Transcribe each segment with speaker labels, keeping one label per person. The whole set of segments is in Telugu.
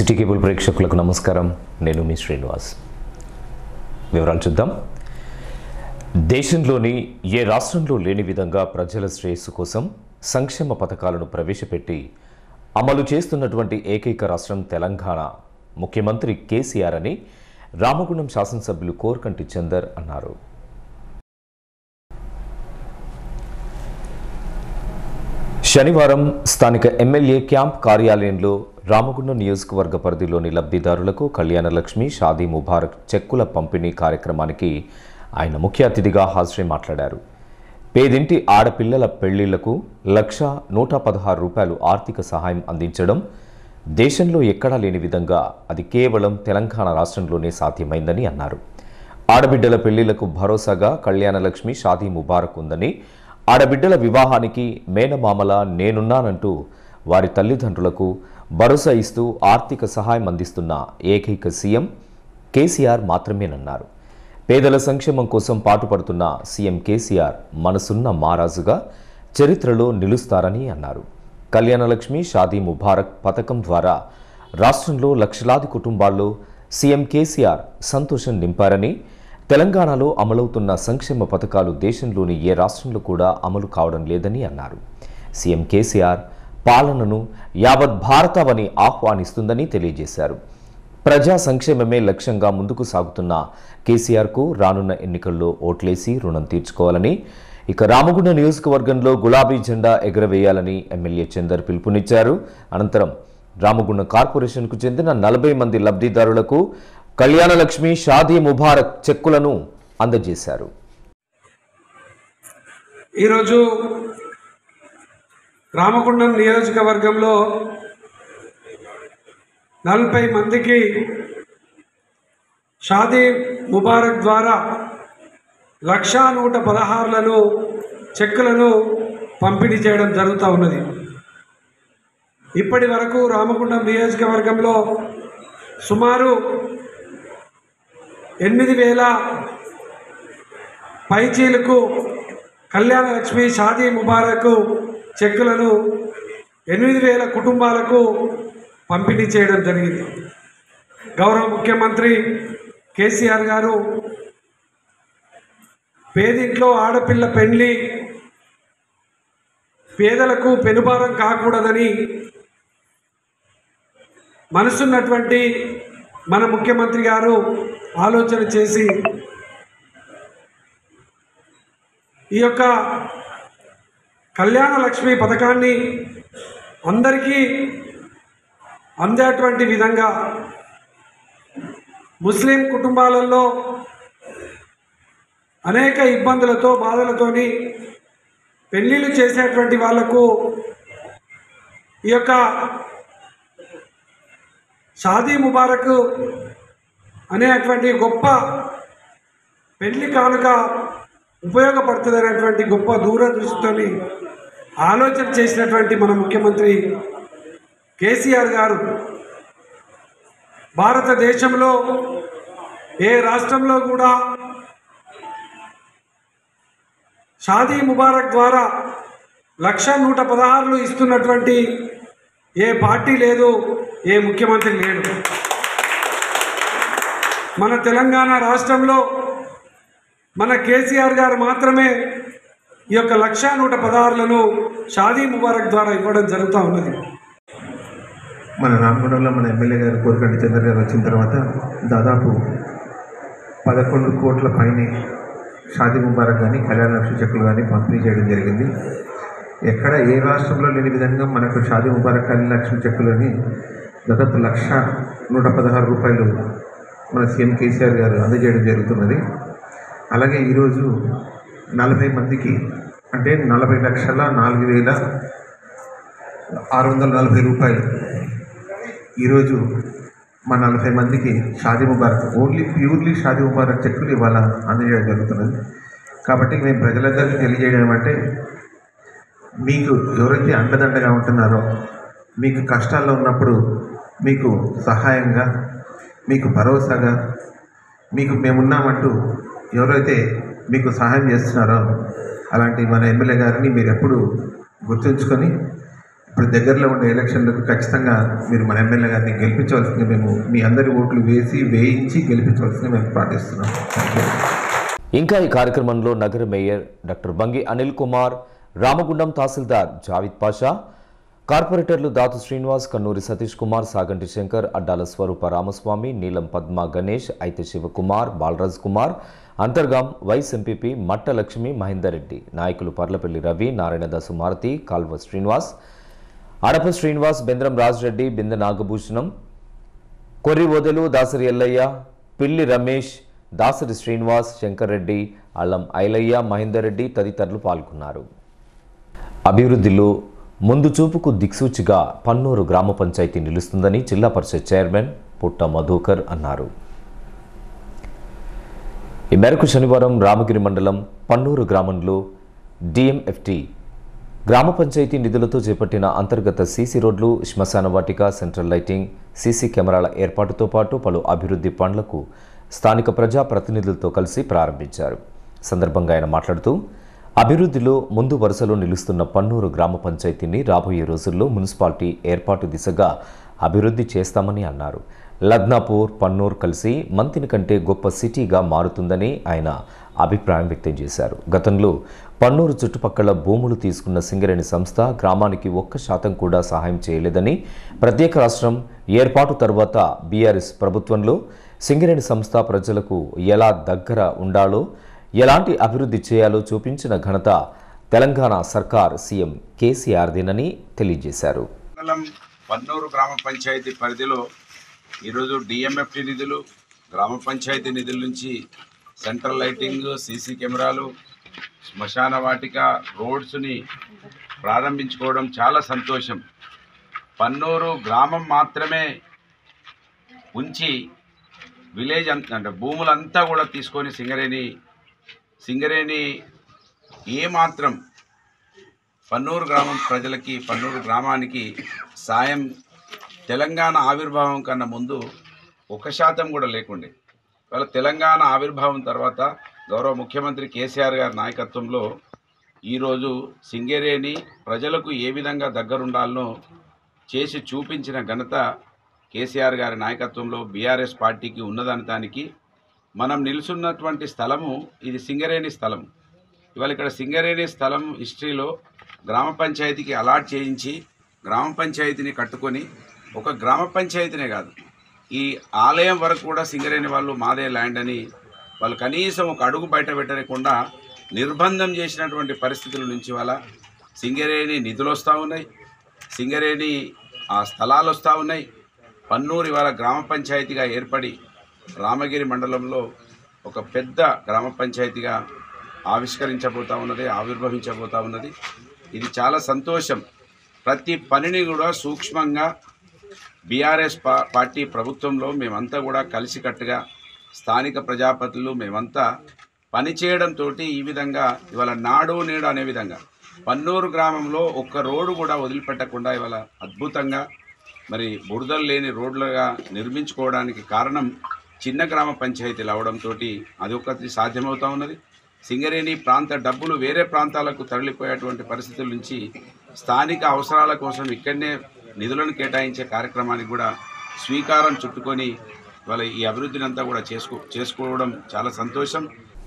Speaker 1: సిటీ కేబుల్ ప్రేక్షకులకు నమస్కారం నేను మీ శ్రీనివాస్ వివరాలు చూద్దాం దేశంలోని ఏ రాష్ట్రంలో లేని విధంగా ప్రజల శ్రేయస్సు కోసం సంక్షేమ పథకాలను ప్రవేశపెట్టి అమలు చేస్తున్నటువంటి ఏకైక రాష్ట్రం తెలంగాణ ముఖ్యమంత్రి కేసీఆర్ అని రామగుండం శాసనసభ్యులు కోర్కంటి చందర్ అన్నారు శనివారం స్థానిక ఎమ్మెల్యే క్యాంప్ కార్యాలయంలో రామగుండం నియోజకవర్గ పరిధిలోని లబ్ధిదారులకు కళ్యాణలక్ష్మి షాదీ ముబారక్ చెక్కుల పంపిణీ కార్యక్రమానికి ఆయన ముఖ్య అతిథిగా హాజరై మాట్లాడారు పేదింటి ఆడపిల్లల పెళ్లిళ్లకు లక్ష నూట పదహారు రూపాయలు ఆర్థిక సహాయం అందించడం దేశంలో ఎక్కడా లేని విధంగా అది కేవలం తెలంగాణ రాష్ట్రంలోనే సాధ్యమైందని అన్నారు ఆడబిడ్డల పెళ్లిళ్లకు భరోసాగా కళ్యాణలక్ష్మి షాదీ ముబారక్ ఉందని ఆడబిడ్డల వివాహానికి మేనమామల నేనున్నానంటూ వారి తల్లిదండ్రులకు భరోసా ఇస్తూ ఆర్థిక సహాయం అందిస్తున్న ఏకైక సీఎం కేసీఆర్ మాత్రమేనన్నారు పేదల సంక్షేమం కోసం పాటుపడుతున్న సీఎం కేసీఆర్ మనసున్న మారాజుగా చరిత్రలో నిలుస్తారని అన్నారు కళ్యాణలక్ష్మి షాదీ ముబారక్ పథకం ద్వారా రాష్ట్రంలో లక్షలాది కుటుంబాల్లో సీఎం కేసీఆర్ సంతోషం నింపారని తెలంగాణలో అమలవుతున్న సంక్షేమ పథకాలు దేశంలోని ఏ రాష్ట్రంలో కూడా అమలు కావడం లేదని అన్నారు సీఎం కేసీఆర్ పాలనను యావత్ భారతవని ఆహ్వానిస్తుందని తెలియజేశారు ప్రజా సంక్షేమమే లక్ష్యంగా ముందుకు సాగుతున్న కేసీఆర్కు రానున్న ఎన్నికల్లో ఓట్లేసి రుణం తీర్చుకోవాలని ఇక రామగుండ నియోజకవర్గంలో గులాబీ జెండా ఎగురవేయాలని ఎమ్మెల్యే చందర్ పిలుపునిచ్చారు అనంతరం రామగుండ కార్పొరేషన్కు చెందిన నలభై మంది లబ్ధిదారులకు కళ్యాణలక్ష్మి షాదీ ముబారక్ చెక్కులను అందజేశారు
Speaker 2: ఈరోజు రామగుండం నియోజకవర్గంలో నలభై మందికి షాదీ ముబారక్ ద్వారా లక్షా నూట పదహారులను చెక్కులను పంపిణీ చేయడం జరుగుతూ ఉన్నది ఇప్పటి వరకు రామగుండం నియోజకవర్గంలో సుమారు ఎనిమిది వేల పైచీలకు కళ్యాణ లక్ష్మి షాదీ ముబారక్ చెక్కులను ఎనిమిది వేల కుటుంబాలకు పంపిణీ చేయడం జరిగింది గౌరవ ముఖ్యమంత్రి కేసీఆర్ గారు పేదింట్లో ఆడపిల్ల పెళ్లి పేదలకు పెనుభారం కాకూడదని మనసున్నటువంటి మన ముఖ్యమంత్రి గారు ఆలోచన చేసి ఈ యొక్క కళ్యాణ లక్ష్మి పథకాన్ని అందరికీ అందేటువంటి విధంగా ముస్లిం కుటుంబాలలో అనేక ఇబ్బందులతో బాధలతోని పెళ్ళిళ్ళు చేసేటువంటి వాళ్లకు ఈ యొక్క షాదీ ముబారక్ అనేటువంటి గొప్ప పెళ్లి కానుక ఉపయోగపడుతుంది అనేటువంటి గొప్ప దూరదృష్టితోని ఆలోచన చేసినటువంటి మన ముఖ్యమంత్రి కేసీఆర్ గారు భారతదేశంలో ఏ రాష్ట్రంలో కూడా షాదీ ముబారక్ ద్వారా లక్ష నూట పదహారులు ఇస్తున్నటువంటి ఏ పార్టీ లేదు ఏ ముఖ్యమంత్రి లేడు మన తెలంగాణ రాష్ట్రంలో మన కేసీఆర్ గారు మాత్రమే ఈ యొక్క లక్ష నూట పదహారులను షాదీ ముబారక్ ద్వారా ఇవ్వడం జరుగుతూ ఉన్నది
Speaker 3: మన రామగుండంలో మన ఎమ్మెల్యే గారు కోరికంటి చంద్ర గారు వచ్చిన తర్వాత దాదాపు పదకొండు కోట్ల పైనే షాదీ ముబారక్ కానీ కళ్యాణ లక్ష్మి చెక్కులు కానీ పంపిణీ చేయడం జరిగింది ఎక్కడ ఏ రాష్ట్రంలో లేని విధంగా మనకు షాదీ ముబారక్ కళ్యాణ లక్ష్మి చెక్కులని దాదాపు లక్ష నూట పదహారు రూపాయలు మన సీఎం కేసీఆర్ గారు అందజేయడం జరుగుతున్నది అలాగే ఈరోజు నలభై మందికి అంటే నలభై లక్షల నాలుగు వేల ఆరు వందల నలభై రూపాయలు ఈరోజు మా నలభై మందికి షాదీ ముబారక్ ఓన్లీ ప్యూర్లీ షాదీ ముబారక్ చెక్కులు ఇవాళ అందజేయడం జరుగుతున్నది కాబట్టి మేము ప్రజలందరికీ తెలియజేయడం ఏమంటే మీకు ఎవరైతే అండదండగా ఉంటున్నారో మీకు కష్టాల్లో ఉన్నప్పుడు మీకు సహాయంగా మీకు భరోసాగా మీకు మేమున్నామంటూ ఎవరైతే మీకు సహాయం చేస్తున్నారో అలాంటి మన ఎమ్మెల్యే గారిని మీరు ఎప్పుడు గుర్తుంచుకొని ఇప్పుడు దగ్గరలో ఉండే ఎలక్షన్లకు ఖచ్చితంగా మీరు మన ఎమ్మెల్యే గారిని గెలిపించవలసింది మేము మీ అందరి ఓట్లు వేసి వేయించి గెలిపించవలసింది మేము ప్రార్థిస్తున్నాం థ్యాంక్ యూ
Speaker 1: ఇంకా ఈ కార్యక్రమంలో నగర మేయర్ డాక్టర్ బంగి అనిల్ కుమార్ రామగుండం తహసీల్దార్ జావిద్ పాషా కార్పొరేటర్లు దాతు శ్రీనివాస్ కన్నూరి సతీష్ కుమార్ సాగంటి శంకర్ అడ్డాల స్వరూప రామస్వామి నీలం పద్మ గణేష్ అయితే శివకుమార్ బాలరాజ్ కుమార్ అంతర్గాం వైస్ ఎంపీపీ మట్ట లక్ష్మి మహేందర్ రెడ్డి నాయకులు పర్లపల్లి రవి నారాయణదాసు మారుతి కాల్వ శ్రీనివాస్ అడప శ్రీనివాస్ బెంద్రం రాజరెడ్డి బింద నాగభూషణం కొర్రి ఓదెలు దాసరి ఎల్లయ్య పిల్లి రమేష్ దాసరి శ్రీనివాస్ శంకర్ రెడ్డి అల్లం ఐలయ్య మహేందర్ రెడ్డి తదితరులు పాల్గొన్నారు అభివృద్ధిలో ముందు చూపుకు దిక్సూచిగా పన్నూరు గ్రామ పంచాయతీ నిలుస్తుందని జిల్లా పరిషత్ చైర్మన్ పుట్ట మధుకర్ అన్నారు ఈ మేరకు శనివారం రామగిరి మండలం పన్నూరు గ్రామంలో డిఎంఎఫ్టి గ్రామ పంచాయతీ నిధులతో చేపట్టిన అంతర్గత సీసీ రోడ్లు శ్మశాన వాటిక సెంట్రల్ లైటింగ్ సీసీ కెమెరాల ఏర్పాటుతో పాటు పలు అభివృద్ధి పనులకు స్థానిక ప్రజా ప్రతినిధులతో కలిసి ప్రారంభించారు సందర్భంగా ఆయన మాట్లాడుతూ అభివృద్ధిలో ముందు వరుసలో నిలుస్తున్న పన్నూరు గ్రామ పంచాయతీని రాబోయే రోజుల్లో మున్సిపాలిటీ ఏర్పాటు దిశగా అభివృద్ధి చేస్తామని అన్నారు లగ్నాపూర్ పన్నూర్ కలిసి మంతిని కంటే గొప్ప సిటీగా మారుతుందని ఆయన అభిప్రాయం వ్యక్తం చేశారు గతంలో పన్నూరు చుట్టుపక్కల భూములు తీసుకున్న సింగరేణి సంస్థ గ్రామానికి ఒక్క శాతం కూడా సహాయం చేయలేదని ప్రత్యేక రాష్ట్రం ఏర్పాటు తర్వాత బీఆర్ఎస్ ప్రభుత్వంలో సింగరేణి సంస్థ ప్రజలకు ఎలా దగ్గర ఉండాలో ఎలాంటి అభివృద్ధి చేయాలో చూపించిన ఘనత తెలంగాణ సర్కార్ సీఎం కేసీఆర్దేనని తెలియజేశారు
Speaker 4: మండలం పన్నూరు గ్రామ పంచాయతీ పరిధిలో ఈరోజు డిఎంఎఫ్టి నిధులు గ్రామ పంచాయతీ నిధుల నుంచి సెంట్రల్ లైటింగ్ సీసీ కెమెరాలు శ్మశాన వాటిక రోడ్స్ని ప్రారంభించుకోవడం చాలా సంతోషం పన్నూరు గ్రామం మాత్రమే ఉంచి విలేజ్ అంత అంటే భూములంతా కూడా తీసుకొని సింగరేణి సింగరేణి ఏమాత్రం పన్నూరు గ్రామం ప్రజలకి పన్నూరు గ్రామానికి సాయం తెలంగాణ ఆవిర్భావం కన్నా ముందు ఒక శాతం కూడా లేకుండే ఇవాళ తెలంగాణ ఆవిర్భావం తర్వాత గౌరవ ముఖ్యమంత్రి కేసీఆర్ గారి నాయకత్వంలో ఈరోజు సింగరేణి ప్రజలకు ఏ విధంగా దగ్గరుండాలనో చేసి చూపించిన ఘనత కేసీఆర్ గారి నాయకత్వంలో బీఆర్ఎస్ పార్టీకి ఉన్నదనటానికి మనం నిలుచున్నటువంటి స్థలము ఇది సింగరేణి స్థలం ఇవాళ ఇక్కడ సింగరేణి స్థలం హిస్టరీలో గ్రామ పంచాయతీకి అలాట్ చేయించి గ్రామ పంచాయతీని కట్టుకొని ఒక గ్రామ పంచాయతీనే కాదు ఈ ఆలయం వరకు కూడా సింగరేణి వాళ్ళు మాదే ల్యాండ్ అని వాళ్ళు కనీసం ఒక అడుగు బయట పెట్టకుండా నిర్బంధం చేసినటువంటి పరిస్థితుల నుంచి వాళ్ళ సింగరేణి నిధులు వస్తూ ఉన్నాయి సింగరేణి ఆ స్థలాలు వస్తూ ఉన్నాయి పన్నూరు ఇవాళ గ్రామ పంచాయతీగా ఏర్పడి రామగిరి మండలంలో ఒక పెద్ద గ్రామ పంచాయతీగా ఆవిష్కరించబోతా ఉన్నది ఆవిర్భవించబోతా ఉన్నది ఇది చాలా సంతోషం ప్రతి పనిని కూడా సూక్ష్మంగా బీఆర్ఎస్ పా పార్టీ ప్రభుత్వంలో మేమంతా కూడా కలిసికట్టుగా స్థానిక ప్రజాపతులు మేమంతా పనిచేయడంతో ఈ విధంగా ఇవాళ నాడు నేడు అనే విధంగా పన్నూరు గ్రామంలో ఒక్క రోడ్డు కూడా వదిలిపెట్టకుండా ఇవాళ అద్భుతంగా మరి బురదలు లేని రోడ్లుగా నిర్మించుకోవడానికి కారణం చిన్న గ్రామ పంచాయతీలు అవడంతో అది ఒకటి సాధ్యమవుతా ఉన్నది సింగరేణి ప్రాంత డబ్బులు వేరే ప్రాంతాలకు తరలిపోయేటువంటి పరిస్థితుల నుంచి స్థానిక అవసరాల కోసం ఇక్కడనే నిధులను కేటాయించే కార్యక్రమానికి కూడా స్వీకారం చుట్టుకొని వాళ్ళ ఈ అభివృద్ధిని అంతా కూడా చేసుకో చేసుకోవడం చాలా సంతోషం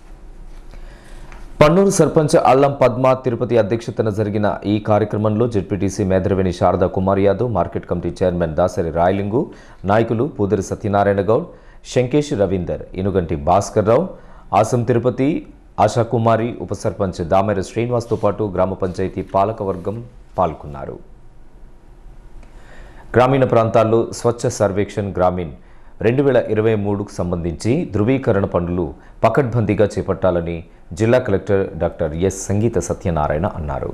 Speaker 1: పన్నూరు సర్పంచ్ అల్లం పద్మ తిరుపతి అధ్యక్షతన జరిగిన ఈ కార్యక్రమంలో ZPTC Medaraveni Sharada Kumar Yadav market committee chairman Dasari Rayalingu నాయకులు పూదరి సత్యనారాయణ గౌడ్ శంకేష్ రవీందర్ ఇనుగంటి భాస్కర్ రావు ఆసం తిరుపతి ఆశాకుమారి ఉప సర్పంచ్ దామెర శ్రీనివాస్తో పాటు గ్రామ పంచాయతీ పాలకవర్గం పాల్గొన్నారు గ్రామీణ ప్రాంతాల్లో స్వచ్ఛ సర్వేక్షణ్ గ్రామీణ్ రెండు వేల ఇరవై మూడుకు సంబంధించి ధృవీకరణ పనులు పకడ్బందీగా చేపట్టాలని జిల్లా collector doctor S Sangeetha Satyanarayana అన్నారు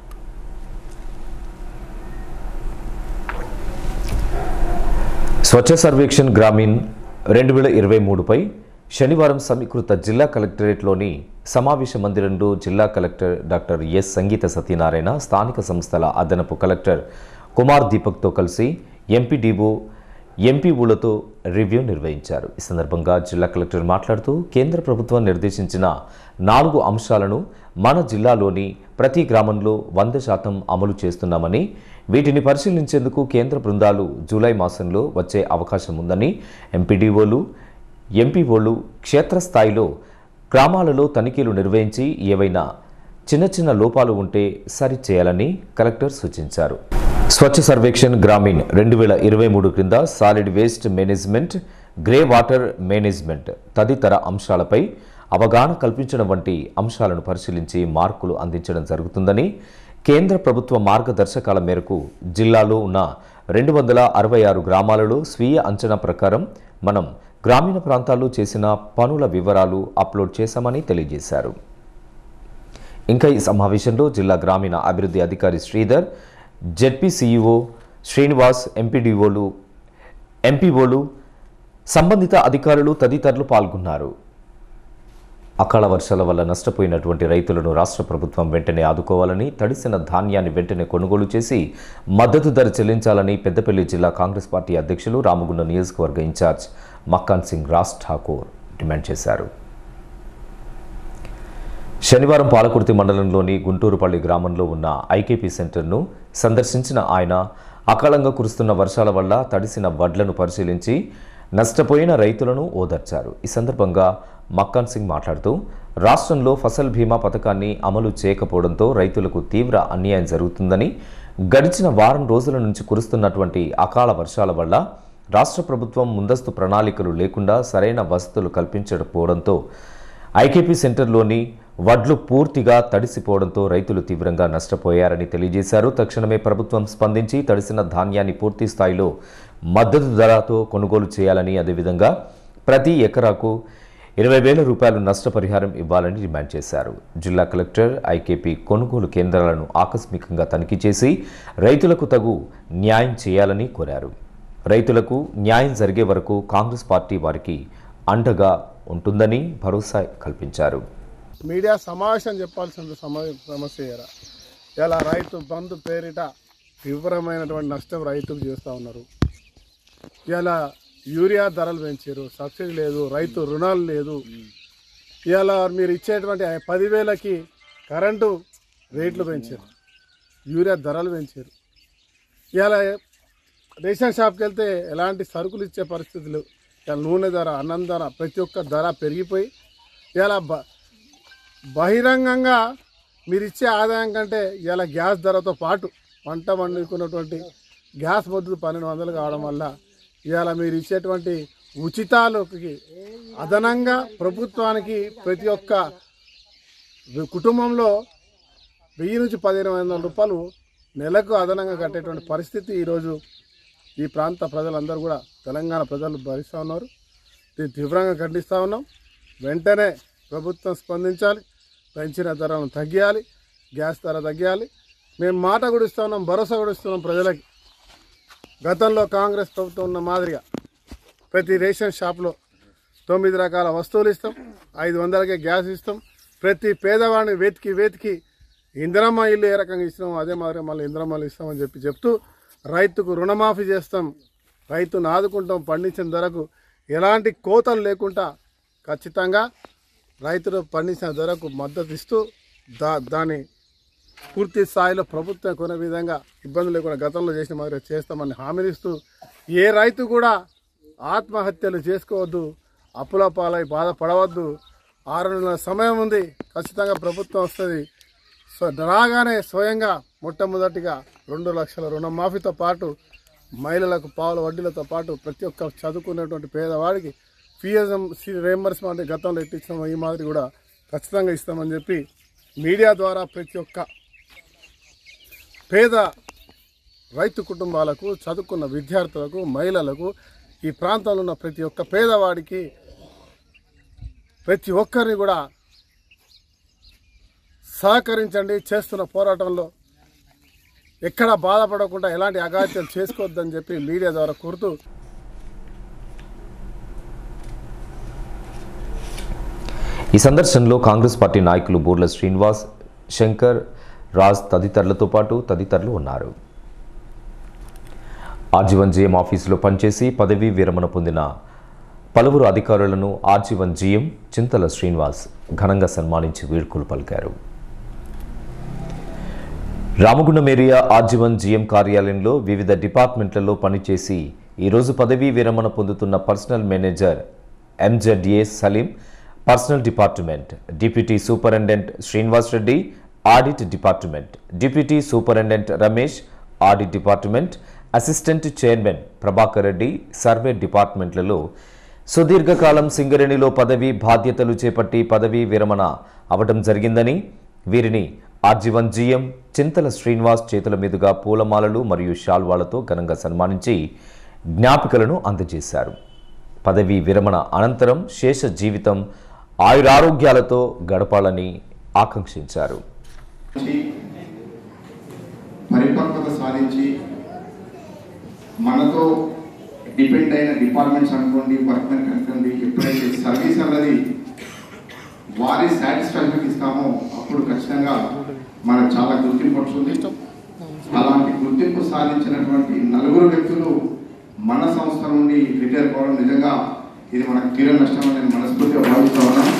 Speaker 1: స్వచ్ఛ సర్వేక్షణ్ గ్రామీణ్ రెండు వేల ఇరవై మూడుపై శనివారం సమీకృత జిల్లా కలెక్టరేట్లోని సమావేశ మందిరంలో జిల్లా collector doctor S Sangeetha Satyanarayana స్థానిక సంస్థల అదనపు కలెక్టర్ కుమార్ దీపక్తో కలిసి ఎంపీడీఓ ఎంపీఓలతో రివ్యూ నిర్వహించారు ఈ సందర్భంగా జిల్లా కలెక్టర్ మాట్లాడుతూ కేంద్ర ప్రభుత్వం నిర్దేశించిన నాలుగు అంశాలను మన జిల్లాలోని ప్రతి గ్రామంలో వంద శాతం అమలు చేస్తున్నామని వీటిని పరిశీలించేందుకు కేంద్ర బృందాలు జూలై మాసంలో వచ్చే అవకాశం ఉందని ఎంపీడీఓలు ఎంపీఓలు క్షేత్రస్థాయిలో గ్రామాలలో తనిఖీలు నిర్వహించి ఏవైనా చిన్న చిన్న లోపాలు ఉంటే సరిచేయాలని కలెక్టర్ సూచించారు స్వచ్ఛ సర్వేక్షణ్ గ్రామీణ్ రెండు వేల ఇరవై మూడు క్రింద solid waste management grey water management తదితర అంశాలపై అవగాహన కల్పించడం వంటి అంశాలను పరిశీలించి మార్కులు అందించడం జరుగుతుందని కేంద్ర ప్రభుత్వ మార్గదర్శకాల మేరకు జిల్లాలో ఉన్న రెండు వందల అరవై ఆరు గ్రామాలలో స్వీయ అంచనా ప్రకారం మనం గ్రామీణ ప్రాంతాల్లో చేసిన పనుల వివరాలు అప్లోడ్ చేశామని తెలియజేశారు ఇంకా ఈ సమావేశంలో జిల్లా గ్రామీణ అభివృద్ధి అధికారి శ్రీధర్ జెడ్పీ సీఈఓ శ్రీనివాస్ ఎంపీడీఓలు ఎంపీఓలు సంబంధిత అధికారులు తదితరులు పాల్గొన్నారు అకాల వర్షాల వల్ల నష్టపోయినటువంటి రైతులను రాష్ట్ర ప్రభుత్వం వెంటనే ఆదుకోవాలని తడిసిన ధాన్యాన్ని వెంటనే కొనుగోలు చేసి మద్దతు ధర చెల్లించాలని పెద్దపల్లి జిల్లా కాంగ్రెస్ పార్టీ అధ్యక్షులు రామగుండ నియోజకవర్గ ఇన్ఛార్జ్ మక్కాన్ సింగ్ రాజ్ ఠాకూర్ డిమాండ్ చేశారు శనివారం పాలకుర్తి మండలంలోని గుంటూరుపల్లి గ్రామంలో ఉన్న ఐకేపీ సెంటర్ను సందర్శించిన ఆయన అకాలంగా కురుస్తున్న వర్షాల వల్ల తడిసిన వడ్లను పరిశీలించి నష్టపోయిన రైతులను ఓదార్చారు ఈ సందర్భంగా మక్కాన్ సింగ్ మాట్లాడుతూ రాష్ట్రంలో ఫసల్ బీమా పథకాన్ని అమలు చేయకపోవడంతో రైతులకు తీవ్ర అన్యాయం జరుగుతుందని గడిచిన వారం రోజుల నుంచి కురుస్తున్నటువంటి అకాల వర్షాల వల్ల రాష్ట్ర ప్రభుత్వం ముందస్తు ప్రణాళికలు లేకుండా సరైన వసతులు కల్పించకపోవడంతో ఐకేపీ సెంటర్లోని వడ్లు పూర్తిగా తడిసిపోవడంతో రైతులు తీవ్రంగా నష్టపోయారని తెలియజేశారు తక్షణమే ప్రభుత్వం స్పందించి తడిసిన ధాన్యాన్ని పూర్తి స్థాయిలో మద్దతు ధరతో కొనుగోలు చేయాలని అదేవిధంగా ప్రతి ఎకరాకు ఇరవై వేల రూపాయలు నష్టపరిహారం ఇవ్వాలని డిమాండ్ చేశారు జిల్లా కలెక్టర్ ఐకేపీ కొనుగోలు కేంద్రాలను ఆకస్మికంగా తనిఖీ చేసి రైతులకు తగు న్యాయం చేయాలని కోరారు రైతులకు న్యాయం జరిగే వరకు కాంగ్రెస్ పార్టీ వారికి అండగా ఉంటుందని భరోసా కల్పించారు
Speaker 5: మీడియా సమావేశం చెప్పాల్సిన సమయ సమస్య ఎరా ఇలా రైతు బంధు పేరిట తీవ్రమైనటువంటి నష్టం రైతులు చేస్తూ ఉన్నారు ఇలా యూరియా ధరలు పెంచారు సబ్సిడీ లేదు రైతు రుణాలు లేదు ఇలా మీరు ఇచ్చేటువంటి ఆ పదివేలకి కరెంటు రేట్లు పెంచారు యూరియా ధరలు పెంచారు ఇలా రేషన్ షాప్కి వెళ్తే ఎలాంటి సరుకులు ఇచ్చే పరిస్థితులు ఇలా నూనె ధర అన్నం ధర ప్రతి ఒక్క ధర పెరిగిపోయి ఇలా బ బహిరంగంగా మీరు ఇచ్చే ఆదాయం కంటే ఇలా గ్యాస్ ధరతో పాటు వంట వండుకున్నటువంటి గ్యాస్ మద్దతు పన్నెండు వందలు కావడం వల్ల ఇవాళ మీరు ఇచ్చేటువంటి ఉచితాలకి అదనంగా ప్రభుత్వానికి ప్రతి ఒక్క కుటుంబంలో వెయ్యి నుంచి పదిహేను వందల రూపాయలు నెలకు అదనంగా కట్టేటువంటి పరిస్థితి ఈరోజు ఈ ప్రాంత ప్రజలందరూ కూడా తెలంగాణ ప్రజలు భరిస్తూ ఉన్నారు దీన్ని తీవ్రంగా ఖండిస్తూ ఉన్నాం వెంటనే ప్రభుత్వం స్పందించాలి పెంచిన ధరలను తగ్గియాలి గ్యాస్ ధర తగ్గియాలి మేము మాట కూడా ఇస్తా ఉన్నాం భరోసా కూడా ఇస్తున్నాం ప్రజలకి గతంలో కాంగ్రెస్ ప్రభుత్వం ఉన్న మాదిరిగా ప్రతి రేషన్ షాప్లో తొమ్మిది రకాల వస్తువులు ఇస్తాం ఐదు వందలకే గ్యాస్ ఇస్తాం ప్రతి పేదవాడిని వెతికి వెతికి ఇందిరమ్మ ఇల్లు ఏ రకంగా ఇస్తున్నాం అదే మాదిరిగా మళ్ళీ ఇందిరమ్మలు ఇస్తామని చెప్పి చెప్తూ రైతుకు రుణమాఫీ చేస్తాం రైతును ఆదుకుంటాం పండించిన ధరకు ఎలాంటి కోతలు లేకుండా ఖచ్చితంగా రైతులు పండించిన ధరకు మద్దతు ఇస్తూ దా దాని పూర్తి స్థాయిలో ప్రభుత్వం కొనే విధంగా ఇబ్బందులు లేకుండా గతంలో చేసిన మాదిరిగా చేస్తామని హామీలు ఇస్తూ ఏ రైతు కూడా ఆత్మహత్యలు చేసుకోవద్దు అప్పుల పాలై బాధపడవద్దు ఆరు నెలల సమయం ఉంది ఖచ్చితంగా ప్రభుత్వం వస్తుంది సో రాగానే స్వయంగా మొట్టమొదటిగా రెండు లక్షల రుణమాఫీతో పాటు మహిళలకు పావుల వడ్డీలతో పాటు ప్రతి ఒక్క చదువుకునేటువంటి పేదవాడికి ఫీజు రేంబర్స్మెంట్ గతంలో ఎట్టించాము ఈ మాదిరి కూడా ఖచ్చితంగా ఇస్తామని చెప్పి మీడియా ద్వారా ప్రతి ఒక్క పేద రైతు కుటుంబాలకు చదువుకున్న విద్యార్థులకు మహిళలకు ఈ ప్రాంతంలో ఉన్న ప్రతి ఒక్క పేదవాడికి ప్రతి ఒక్కరిని కూడా సహకరించండి చేస్తున్న పోరాటంలో ఎక్కడ బాధపడకుండా ఎలాంటి అగాత్యాలు చేసుకోవద్దని చెప్పి మీడియా ద్వారా కోరుతూ
Speaker 1: ఈ సందర్శనలో కాంగ్రెస్ పార్టీ నాయకులు బూర్ల శ్రీనివాస్ శంకర్ రాజ్ తదితరులతో పాటు తదితరులు ఉన్నారు ఆర్జీవన్ జీఎం ఆఫీసులో పనిచేసి పదవీ విరమణ పొందిన పలువురు అధికారులను ఆర్జీవన్ జీఎం చింతల శ్రీనివాస్ ఘనంగా సన్మానించి వీడ్కోలు పలికారు రామగుండం ఏరియా ఆర్జీవన్ జీఎం కార్యాలయంలో వివిధ డిపార్ట్మెంట్లలో పనిచేసి ఈరోజు పదవీ విరమణ పొందుతున్న personal manager MZA Saleem personal department deputy superintendent Srinivas Reddy audit department deputy superintendent Ramesh audit department assistant chairman Prabhakar Reddy survey డిపార్ట్మెంట్లలో సుదీర్ఘకాలం సింగరేణిలో పదవి బాధ్యతలు చేపట్టి పదవీ విరమణ అవటం జరిగిందని వీరిని ఆర్జీవన్ జీఎం చింతల శ్రీనివాస్ చేతుల మీదుగా పూలమాలలు మరియు శాల్వాలతో ఘనంగా సన్మానించి జ్ఞాపికలను అందజేశారు పదవీ విరమణ అనంతరం శేష జీవితం ఆయురారోగ్యాలతో గడపాలని ఆకాంక్షించారు
Speaker 6: నుంచి పరిపక్వత సాధించి మనతో డిపెండ్ అయిన డిపార్ట్మెంట్స్ అనుకోండి వర్క్మెన్ అనుకోండి ఎప్పుడైతే సర్వీస్ అన్నది వారి సాటిస్ఫాక్షన్ ఇస్తామో అప్పుడు ఖచ్చితంగా మనకు చాలా గుర్తింపు వస్తుంది అలాంటి గుర్తింపు సాధించినటువంటి నలుగురు వ్యక్తులు మన సంస్థ నుండి రిటైర్ కావడం నిజంగా ఇది మనకు తీర నష్టం అని నేను మనస్ఫూర్తిగా భావిస్తా ఉన్నాను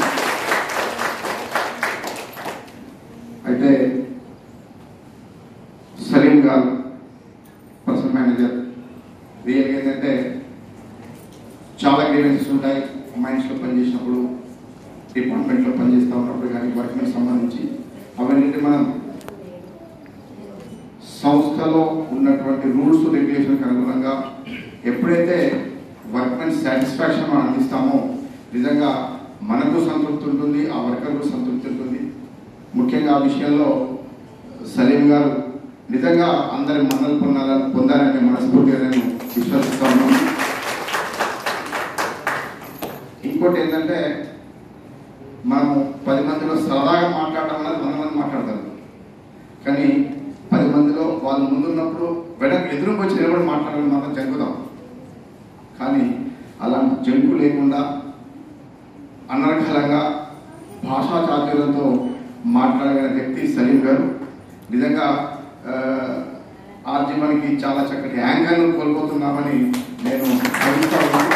Speaker 6: అయితే సలీం గారు పర్సనల్ మేనేజర్ రియల్గా ఏంటంటే చాలా గ్రీవెన్సెస్ ఉంటాయి మైండ్స్లో పనిచేసినప్పుడు డిపార్ట్మెంట్లో పనిచేస్తూ ఉన్నప్పుడు కానీ వర్క్మెన్ సంబంధించి అవన్నీ మనం సంస్థలో ఉన్నటువంటి రూల్స్ రెగ్యులేషన్కి అనుగుణంగా ఎప్పుడైతే వర్క్మెన్ సాటిస్ఫాక్షన్ మనం అందిస్తామో నిజంగా మనకు సంతృప్తి ఉంటుంది ఆ వర్కర్కు సంతృప్తి ఉంటుంది ముఖ్యంగా ఆ విషయంలో సలీం గారు నిజంగా అందరి మన్నలు పొందాలని పొందాలని మనస్ఫూర్తిగా నేను విశ్వసిస్తా ఉన్నాను ఇంకోటి ఏంటంటే మనం పది మందిలో సరదాగా మాట్లాడడం అనేది వంద మంది మాట్లాడతారు కానీ పది మందిలో వాళ్ళు ముందున్నప్పుడు వెనక ఎదురుకు వచ్చి నిలబడి మాట్లాడాలని మాత్రం జంకుతాం కానీ అలాంటి జంకు లేకుండా అనర్గళంగా భాషా చాతుర్యంతో మాట్లాడగల వ్యక్తి సలీం గారు నిజంగా ఆర్జీవన్కి చాలా చక్కటి యాంకర్ను కోల్పోతున్నామని నేను భావిస్తా ఉన్నాను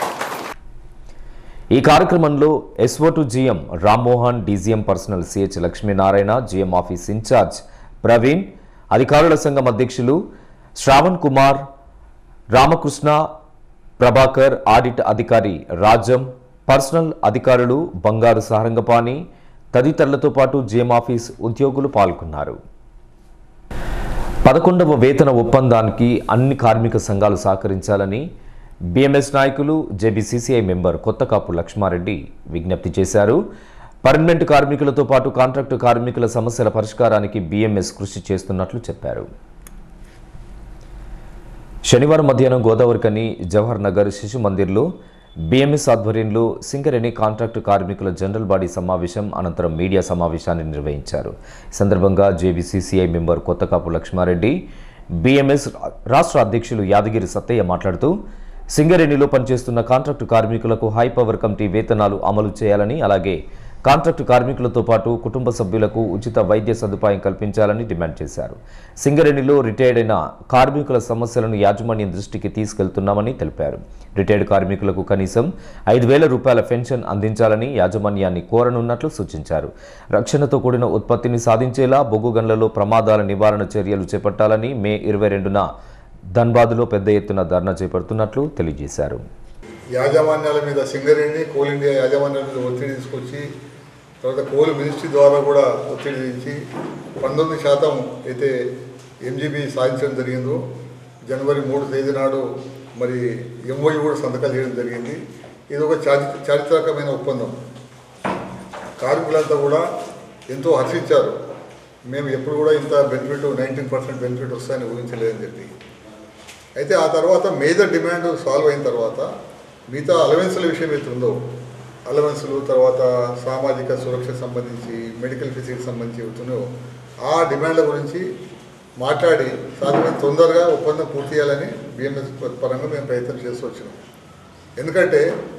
Speaker 1: ఈ కార్యక్రమంలో SO to GM Rammohan DGM personal CH Lakshminarayana GM office in-charge Praveen అధికారుల సంఘం అధ్యక్షులు శ్రావణ్ కుమార్ రామకృష్ణ ప్రభాకర్ ఆడిట్ అధికారి రాజం పర్సనల్ అధికారులు బంగారు సారంగపాణి తదితరులతో పాటు జీఎం ఆఫీస్ ఉద్యోగులు పాల్గొన్నారు పదకొండవ వేతన ఒప్పందానికి అన్ని కార్మిక సంఘాలు సహకరించాలని బీఎంఎస్ నాయకులు జేబీసీసీఐ మెంబర్ కొత్తకాపు లక్ష్మారెడ్డి విజ్ఞప్తి చేశారు పర్మనెంట్ కార్మికులతో పాటు కాంట్రాక్టు కార్మికుల సమస్యల పరిష్కారానికి బీఎంఎస్ కృషి చేస్తున్నట్లు చెప్పారు శనివారం మధ్యాహ్నం గోదావరి కని జవహర్ నగర్ శిశు మందిర్లో బీఎంఎస్ ఆధ్వర్యంలో సింగరేణి కాంట్రాక్టు కార్మికుల జనరల్ బాడీ సమావేశం అనంతరం మీడియా సమావేశాన్ని నిర్వహించారు ఈ సందర్భంగా JBCCI member Kothakapu Lakshmareddy BMS రాష్ట్ర అధ్యక్షులు యాదగిరి సత్తయ్య మాట్లాడుతూ సింగరేణిలో పనిచేస్తున్న కాంట్రాక్టు కార్మికులకు హై పవర్ కమిటీ వేతనాలు అమలు చేయాలని అలాగే కాంట్రాక్టు కార్మికులతో పాటు కుటుంబ సభ్యులకు ఉచిత వైద్య సదుపాయం కల్పించాలని డిమాండ్ చేశారు సింగరేణిలో రిటైర్డ్ అయిన కార్మికుల సమస్యలను యాజమాన్యం దృష్టికి తీసుకెళ్తున్నామని తెలిపారు రిటైర్డ్ కార్మికులకు కనీసం ఐదు వేల రూపాయల పెన్షన్ అందించాలని యాజమాన్యాన్ని కోరనున్నట్లు సూచించారు రక్షణతో కూడిన ఉత్పత్తిని సాధించేలా బొగ్గు గన్లలో ప్రమాదాల నివారణ చర్యలు చేపట్టాలని మే ఇరవై రెండున ధన్బాద్లో పెద్ద ఎత్తున ధర్నా చేపడుతున్నట్లు తెలియజేశారు
Speaker 7: యాజమాన్యాల మీద సింగరేణి కోల్ ఇండియా యాజమాన్యాల మీద ఒత్తిడి తీసుకొచ్చి తర్వాత కోల్ మినిస్ట్రీ ద్వారా కూడా ఒత్తిడి తెచ్చి పంతొమ్మిది శాతం అయితే ఎంజీబీ సాధించడం జరిగిందో జనవరి మూడు తేదీ నాడు మరి ఎంఓయూ కూడా సంతకాలు చేయడం జరిగింది ఇది ఒక చారి చారిత్రకమైన ఒప్పందం కార్మికులంతా కూడా ఎంతో హర్షించారు మేము ఎప్పుడు కూడా ఇంత బెనిఫిట్ నైన్టీన్ పర్సెంట్ బెనిఫిట్ వస్తాయని ఊహించలేదని చెప్పి అయితే ఆ తర్వాత మేజర్ డిమాండ్ సాల్వ్ అయిన తర్వాత మిగతా అలవెన్స్ల విషయం అయితే ఉందో అలవెన్స్లు తర్వాత సామాజిక సురక్షకు సంబంధించి మెడికల్ ఫెసిలిటీకి సంబంధించి అవుతున్నాయో ఆ డిమాండ్ల గురించి మాట్లాడి సాధ్యమైన తొందరగా ఒప్పందం పూర్తి చేయాలని బిఎంఎస్ పరంగా మేము ప్రయత్నం చేస్తూ వచ్చినాం ఎందుకంటే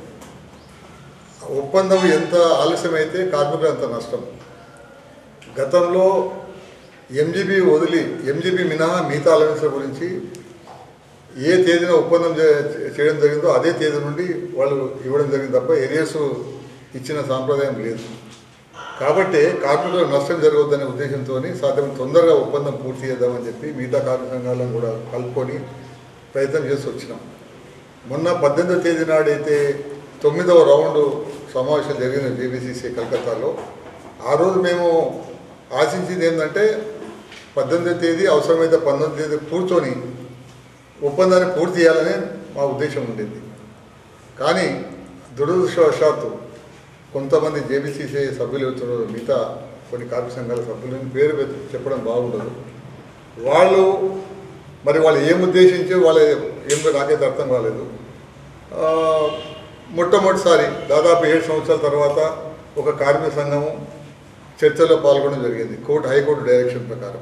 Speaker 7: ఒప్పందం ఎంత ఆలస్యమైతే కార్మికులు అంత నష్టం గతంలో ఎంజీబీ వదిలి ఎంజీబీ మినహా మిగతా అలవెన్స్ల గురించి ఏ తేదీన ఒప్పందం చే- చేయడం జరిగిందో అదే తేదీ నుండి వాళ్ళు ఇవ్వడం జరిగింది తప్ప ఏరియాస్ ఇచ్చిన సాంప్రదాయం లేదు కాబట్టి కార్మికులకు నష్టం జరగవద్దనే ఉద్దేశంతో సాధ్యం తొందరగా ఒప్పందం పూర్తి చేద్దామని చెప్పి మిగతా కార్మిక సంఘాలను కూడా కలుపుకొని ప్రయత్నం చేసి వచ్చినాం మొన్న పద్దెనిమిదో తేదీ నాడైతే తొమ్మిదవ రౌండ్ సమావేశం జరిగిన జేబీసీసీ కలకత్తాలో ఆ రోజు మేము ఆశించింది ఏంటంటే పద్దెనిమిదో తేదీ అవసరమైతే పంతొమ్మిది తేదీ కూర్చొని ఒప్పందాన్ని పూర్తి చేయాలనే మా ఉద్దేశం ఉండింది కానీ దురదృష్టవశాత్తు కొంతమంది జేబీసీసీ సభ్యులు అవుతున్నారు మిగతా కొన్ని కార్మిక సంఘాల సభ్యులను పేరు పెట్టి చెప్పడం బాగుండదు వాళ్ళు మరి వాళ్ళు ఏం ఉద్దేశించి వాళ్ళ ఏం నాకైతే అర్థం కాలేదు ఆ, మొట్టమొదటిసారి దాదాపు ఏడు సంవత్సరాల తర్వాత ఒక కార్మిక సంఘము చర్చలో పాల్గొనడం జరిగింది కోర్టు హైకోర్టు డైరెక్షన్ ప్రకారం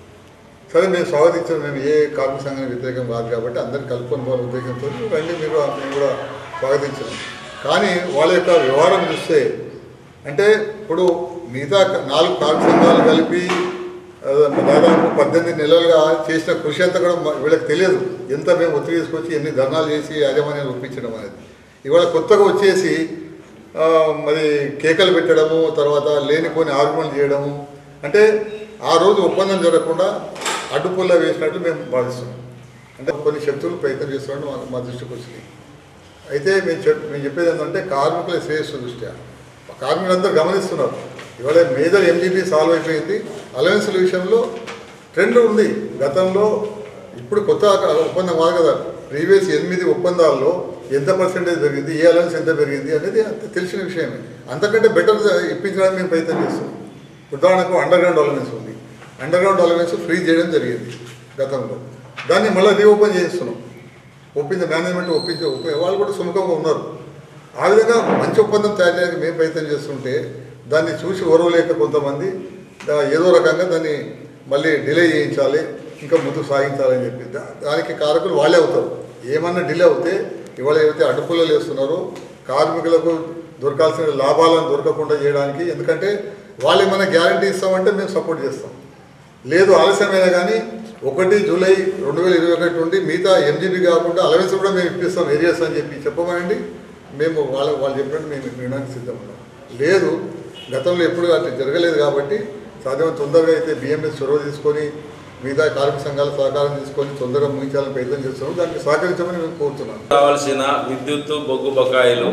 Speaker 7: సరే మేము స్వాగతించాం మేము ఏ కార్మిక సంఘానికి వ్యతిరేకం కాదు కాబట్టి అందరిని కలుపుకొని పోవాల ఉద్దేశంతో రండి మీరు మేము కూడా స్వాగతించాం కానీ వాళ్ళ యొక్క వ్యవహారం చూస్తే అంటే ఇప్పుడు మిగతా క- నాలుగు కార్మిక సంఘాలు కలిపి ఆ, దాదాపు పద్దెనిమిది నెలలుగా చేసిన కృషి అంతా కూడా మ- వీళ్ళకి తెలియదు ఎంత మేము ఒత్తిడి తీసుకొచ్చి ఎన్ని ధర్నాలు చేసి యాజమాన్యాన్ని ఒప్పించడం అనేది ఇవాళ కొత్తగా వచ్చేసి ఆ, మరి కేకలు పెట్టడము తర్వాత లేనిపోని ఆర్గ్యుమెంట్ చేయడము అంటే ఆ రోజు ఒప్పందం జరగకుండా అడ్డుపుల్ల వేసినట్టు మేము భావిస్తున్నాం అంటే కొన్ని శక్తులు ప్రయత్నం చేస్తున్నట్టు మా- మా దృష్టికి వచ్చింది అయితే మేము చెప్ మేము చెప్పేది ఏంటంటే కార్మికుల శ్రేయస్సు దృష్ట్యా కార్మికులందరూ గమనిస్తున్నారు ఇవాళ మేజర్ ఎంజీపీ సాల్వ్ అయిపోయింది అలవెన్స్ల విషయంలో ట్రెండ్ ఉంది గతంలో ఇప్పుడు కొత్త ఒప్పందం కాదు కదా ప్రీవియస్ ఎనిమిది ఒప్పందాల్లో ఎంత పర్సెంటేజ్ పెరిగింది ఏ అలవెన్స్ ఎంత పెరిగింది అనేది అంత తెలిసిన విషయమే అంతకంటే బెటర్ ఇప్పించడానికి మేము ప్రయత్నం చేస్తున్నాం ఉదాహరణకు అండర్ గ్రౌండ్ అలవెన్స్ ఉంది అండర్ గ్రౌండ్ అలవెన్స్ ఫ్రీ చేయడం జరిగింది గతంలో దాన్ని మళ్ళీ రీఓపెన్ చేస్తున్నాం ఒప్పింది మేనేజ్మెంట్ ఒప్పించి ఒప్పి వాళ్ళు కూడా సుముఖంగా ఉన్నారు ఆ విధంగా మంచి ఒప్పందం తయారు చేయడానికి మేము ప్రయత్నం చేస్తుంటే దాన్ని చూసి ఓరవలేక కొంతమంది దా- ఏదో రకంగా దాన్ని మళ్ళీ డిలే చేయించాలి ఇంకా ముందుకు సాగించాలని చెప్పి దా- దానికి కారకులు వాళ్ళే అవుతారు ఏమన్నా డిలే అవుతే ఇవాళ ఏవైతే అడ్డుపుల్లలు వేస్తున్నారో కార్మికులకు దొరకాల్సిన లాభాలను దొరకకుండా చేయడానికి ఎందుకంటే వాళ్ళు ఏమైనా గ్యారంటీ ఇస్తామంటే మేము సపోర్ట్ చేస్తాం లేదు ఆలస్యమైనా కానీ ఒకటి జూలై రెండు వేల ఇరవై ఒకటి నుండి మిగతా ఎంజీబీ కాకుండా అలవెన్స్ కూడా మేము ఇప్పిస్తాం ఏరియాస్ అని చెప్పి చెప్పమనండి మేము వాళ్ళ వాళ్ళు చెప్పినట్టు మేము వినడానికి సిద్ధం ఉన్నాం లేదు గతంలో ఎప్పుడు అట్లా జరగలేదు కాబట్టి సాధ్యమైన తొందరగా అయితే బిఎంఎస్ చొరవ తీసుకొని మిగతా కార్మిక సంఘాల సహకారం తీసుకొని తొందరగా ముగించాలని ప్రయత్నం చేస్తున్నాం దానికి సహకరించమని మేము కోరుతున్నాం
Speaker 8: కావాల్సిన విద్యుత్తు బొగ్గు బకాయిలు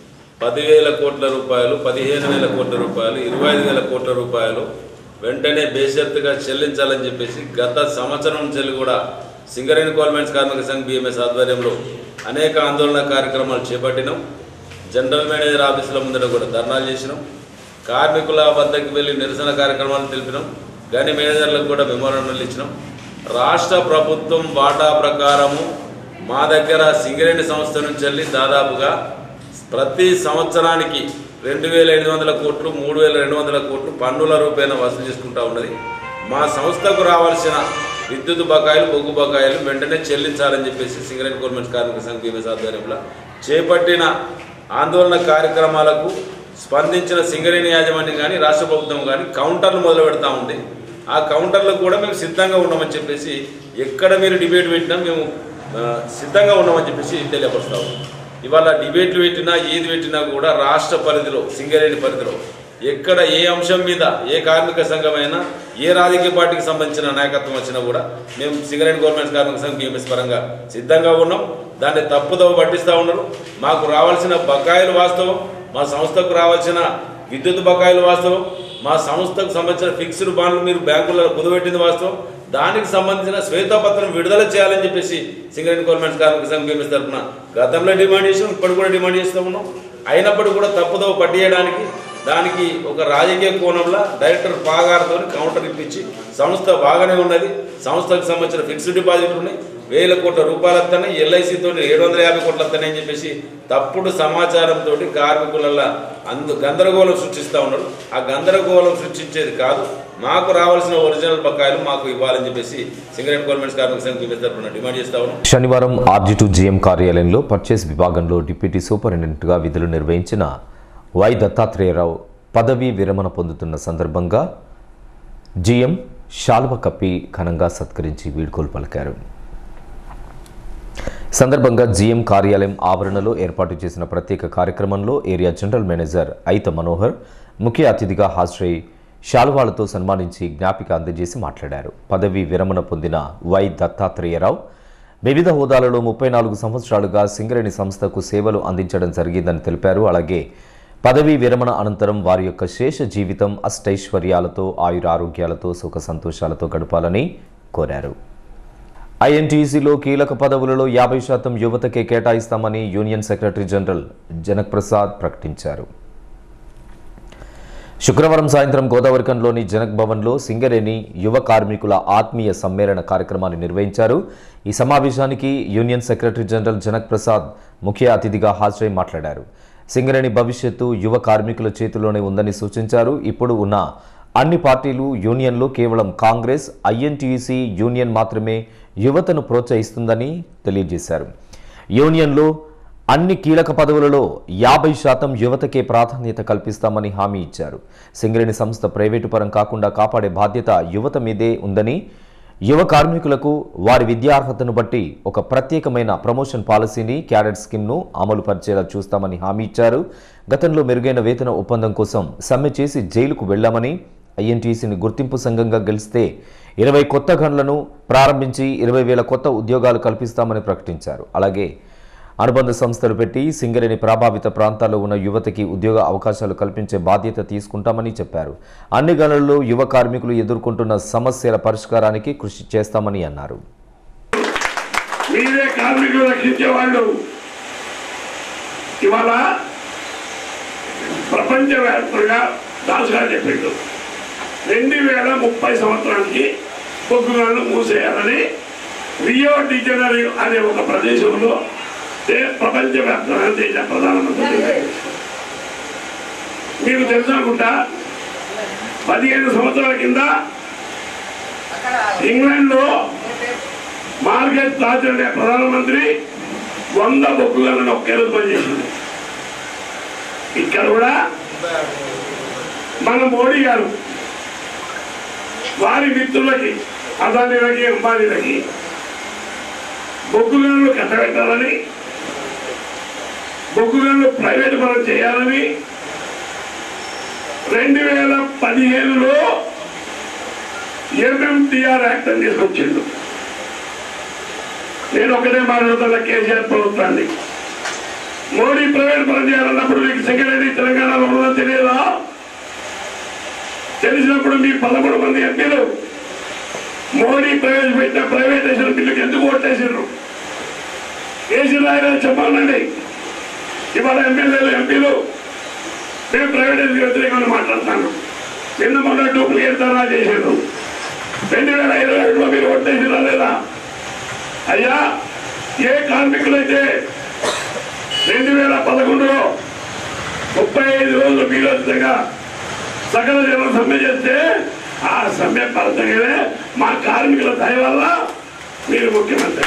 Speaker 8: పదివేల కోట్ల రూపాయలు పదిహేను వేల కోట్ల రూపాయలు ఇరవై ఐదు వేల కోట్ల రూపాయలు వెంటనే బేషరతుగా చెల్లించాలని చెప్పేసి గత సంవత్సరం నుంచి కూడా సింగరేణి గవర్నమెంట్స్ కార్మిక సంఘ్ బిఎంఎస్ ఆధ్వర్యంలో అనేక ఆందోళన కార్యక్రమాలు చేపట్టినాం జనరల్ మేనేజర్ ఆఫీసుల ముందర కూడా ధర్నాలు చేసినాం కార్మికుల వద్దకు వెళ్ళి నిరసన కార్యక్రమాలు తెలిపినాం గని మేనేజర్లకు కూడా మెమోరాండాలు ఇచ్చినాం రాష్ట్ర ప్రభుత్వం వాటా ప్రకారము మా దగ్గర సింగరేణి సంస్థ నుంచి వెళ్ళి దాదాపుగా ప్రతి సంవత్సరానికి రెండు వేల ఎనిమిది వందల కోట్లు మూడు వేల రెండు వందల కోట్లు పన్నుల రూపాయన వసూలు చేసుకుంటా ఉన్నది మా సంస్థకు రావాల్సిన విద్యుత్ బకాయిలు బొగ్గు బకాయిలు వెంటనే చెల్లించాలని చెప్పేసి సింగరేణి గవర్నమెంట్ కార్మిక సంఘ బీమస్ ఆధ్వర్యంలో చేపట్టిన ఆందోళన కార్యక్రమాలకు స్పందించిన సింగరేణి యాజమాన్యం కానీ రాష్ట్ర ప్రభుత్వం కానీ కౌంటర్లు మొదలు పెడతా ఉంది ఆ కౌంటర్లకు కూడా మేము సిద్ధంగా ఉన్నామని చెప్పేసి ఎక్కడ మీరు డిబేట్ పెట్టినా మేము ఆ, సిద్ధంగా ఉన్నామని చెప్పేసి తెలియపరుస్తాము ఇవాళ డిబేట్లు పెట్టినా ఏది పెట్టినా కూడా రాష్ట్ర పరిధిలో సింగరేణి పరిధిలో ఎక్కడ ఏ అంశం మీద ఏ కార్మిక సంఘమైనా ఏ రాజకీయ పార్టీకి సంబంధించిన నాయకత్వం వచ్చినా కూడా మేము సింగరేణి గవర్నమెంట్ కార్మిక సంఘం బిఎంఎస్ పరంగా సిద్ధంగా ఉన్నాం దాన్ని తప్పుదవ పట్టిస్తూ ఉన్నారు మాకు రావాల్సిన బకాయిలు వాస్తవం మా సంస్థకు రావాల్సిన విద్యుత్ బకాయిలు వాస్తవం మా సంస్థకు సంబంధించిన ఫిక్స్డ్ బాండ్లు మీరు బ్యాంకులలో కుదబెట్టింది వాస్తవం దానికి సంబంధించిన శ్వేతపత్రం విడుదల చేయాలని చెప్పేసి సింగరేణి గవర్నమెంట్ కార్మిక సంఘం బిఎంఎస్ తరఫున గతంలో డిమాండ్ చేసాం ఇప్పుడు కూడా డిమాండ్ చేస్తూ ఉన్నాం అయినప్పటికీ కూడా తప్పుదవ పట్టియడానికి దానికి ఒక రాజకీయ కోణంలో డైరెక్టర్ పాగారితో కౌంటర్ ఇప్పించి సంస్థ బాగానే ఉన్నది సంస్థకు సంబంధించిన ఫిక్స్డ్ డిపాజిట్లు ఉన్నాయి వేల కోట్ల రూపాయలు వస్తున్నాయి ఎల్ఐసితో ఏడు వందల యాభై కోట్లు వస్తున్నాయని చెప్పేసి తప్పుడు సమాచారంతో కార్మికులలో అందు గందరగోళం సృష్టిస్తూ ఉన్నారు ఆ గందరగోళం సృష్టించేది కాదు మాకు రావాల్సిన ఒరిజినల్ బకాయిలు మాకు ఇవ్వాలని చెప్పేసి సింగరేణి గవర్నమెంట్ కార్మిక సంఘం బిఎస్ తరఫున డిమాండ్ చేస్తా ఉన్నాం
Speaker 1: శనివారం ఆర్జీ టూ జీఎం కార్యాలయంలో పర్చేస్ విభాగంలో డిప్యూటీ సూపరింటెండెంట్గా విధులు నిర్వహించిన వై దత్తాత్రేయరావు పదవీ విరమణ పొందుతున్న సందర్భంగా జీఎం శాల్వ కప్పి ఘనంగా సత్కరించి వీడ్కోలు పలికారు సందర్భంగా జీఎం కార్యాలయం ఆవరణలో ఏర్పాటు చేసిన ప్రత్యేక కార్యక్రమంలో area general manager Aitha Manohar ముఖ్య అతిథిగా హాజరై శాలువాలతో సన్మానించి జ్ఞాపిక అందజేసి మాట్లాడారు పదవి విరమణ పొందిన వై దత్తాత్రేయరావు వివిధ హోదాలలో ముప్పై నాలుగు సంవత్సరాలుగా సింగరేణి సంస్థకు సేవలు అందించడం జరిగిందని తెలిపారు అలాగే పదవీ విరమణ అనంతరం వారి యొక్క శేష జీవితం అష్టైశ్వర్యాలతో ఆయురారోగ్యాలతో సుఖ సంతోషాలతో గడపాలని కోరారు ఐఎన్టీసీలో కీలక పదవులలో యాభై శాతం యువతకే కేటాయిస్తామని union secretary general Janak Prasad ప్రకటించారు శుక్రవారం సాయంత్రం గోదావరికంలోని జనక్ భవన్లో సింగరేణి యువ కార్మికుల ఆత్మీయ సమ్మేళన కార్యక్రమాన్ని నిర్వహించారు ఈ సమావేశానికి union secretary general Janak Prasad ముఖ్య అతిథిగా హాజరై మాట్లాడారు సింగరేణి భవిష్యత్తు యువ కార్మికుల చేతిలోనే ఉందని సూచించారు ఇప్పుడు ఉన్న అన్ని పార్టీలు యూనియన్లు కేవలం కాంగ్రెస్ ఐఎన్టీయూసీ యూనియన్ మాత్రమే యువతను ప్రోత్సహిస్తుందని తెలియజేశారు యూనియన్లో అన్ని కీలక పదవులలో యాభై శాతం యువతకే ప్రాధాన్యత కల్పిస్తామని హామీ ఇచ్చారు సింగరేణి సంస్థ ప్రైవేటు పరం కాకుండా కాపాడే బాధ్యత యువత మీదే ఉందని యువ కార్మికులకు వారి విద్యార్హతను బట్టి ఒక ప్రత్యేకమైన ప్రమోషన్ పాలసీని క్యాడెట్ స్కీమ్ను అమలు పరిచేలా చూస్తామని హామీ ఇచ్చారు గతంలో మెరుగైన వేతన ఒప్పందం కోసం సమ్మె చేసి జైలుకు వెళ్లామని ఐఎన్టీసీని గుర్తింపు సంఘంగా గెలిస్తే ఇరవై కొత్త గన్లను ప్రారంభించి ఇరవై వేల కొత్త ఉద్యోగాలు కల్పిస్తామని ప్రకటించారు అలాగే అనుబంధ సంస్థలు పెట్టి సింగరేణి ప్రభావిత ప్రాంతాల్లో ఉన్న యువతకి ఉద్యోగ అవకాశాలు కల్పించే బాధ్యత తీసుకుంటామని చెప్పారు అన్ని గనులలో యువ కార్మికులు ఎదుర్కొంటున్న సమస్యల పరిష్కారానికి కృషి చేస్తామని అన్నారు
Speaker 9: మీరే కార్మికులు రక్షించే వాళ్ళు ఇవాళ ప్రపంచవ్యాప్తంగా దాస్ గారు చెప్పిండు రెండు వేల ముప్పై సంవత్సరానికి బొగ్గులను మూసేయాలని రియో డిజనరీ అనే ఒక ప్రదేశంలో దే- ప్రపంచవ్యాప్తంగా దేశ ప్రధానమంత్రి నిర్ణయించారు. మీకు తెలుసు అనుకుంటా పదిహేను సంవత్సరాల కింద ఇంగ్లాండ్లో మార్గెట్ తాజర్ అనే ప్రధానమంత్రి వంద బొగ్గులను ఒకే రోజు పనిచేసింది ఇక్కడ కూడా మన మోడీ గారు వారి మిత్రులకి అదానీలకి అంబానీలకి బొగ్గు గనులు కట్టబెట్టాలని బొగ్గు గనులు ప్రైవేట్ పరం చేయాలని రెండు వేల పదిహేనులో ఎంఎంటీఆర్ యాక్ట్ అని తీసుకొచ్చిండు నేను ఒకటే మాట్లాడుతున్న కేసీఆర్ ప్రభుత్వాన్ని మోడీ ప్రైవేట్ పరం చేయాలన్నప్పుడు మీకు సెక్రటరీ తెలంగాణలో ఉన్నదో తెలియదా తెలిసినప్పుడు మీ పదమూడు మంది ఎంపీలు మోడీ ప్రవేశపెట్టిన ప్రైవేటైజేషన్ బిల్లుకి ఎందుకు ఓటేసారు వేసిన ఆయన చెప్పాలండి ఇవాళ ఎమ్మెల్యేలు ఎంపీలు మేము ప్రైవేటైజేషన్ వ్యతిరేకంగా మాట్లాడతాను నిన్న మొన్న డూప్లికేట్ ధర్నా చేశారు రెండు వేల ఇరవై ఒకటిలో మీరు ఓటేసిరా లేదా అయ్యా ఏ కార్మికులైతే రెండు వేల పదకొండులో ముప్పై ఐదు రోజులు వీరోచితంగా సకల జనం సమ్మె చేస్తే ఆ సమ్మె ఫలితంగానే మా కార్మికుల దయ వల్ల మీరు ముఖ్యమంత్రి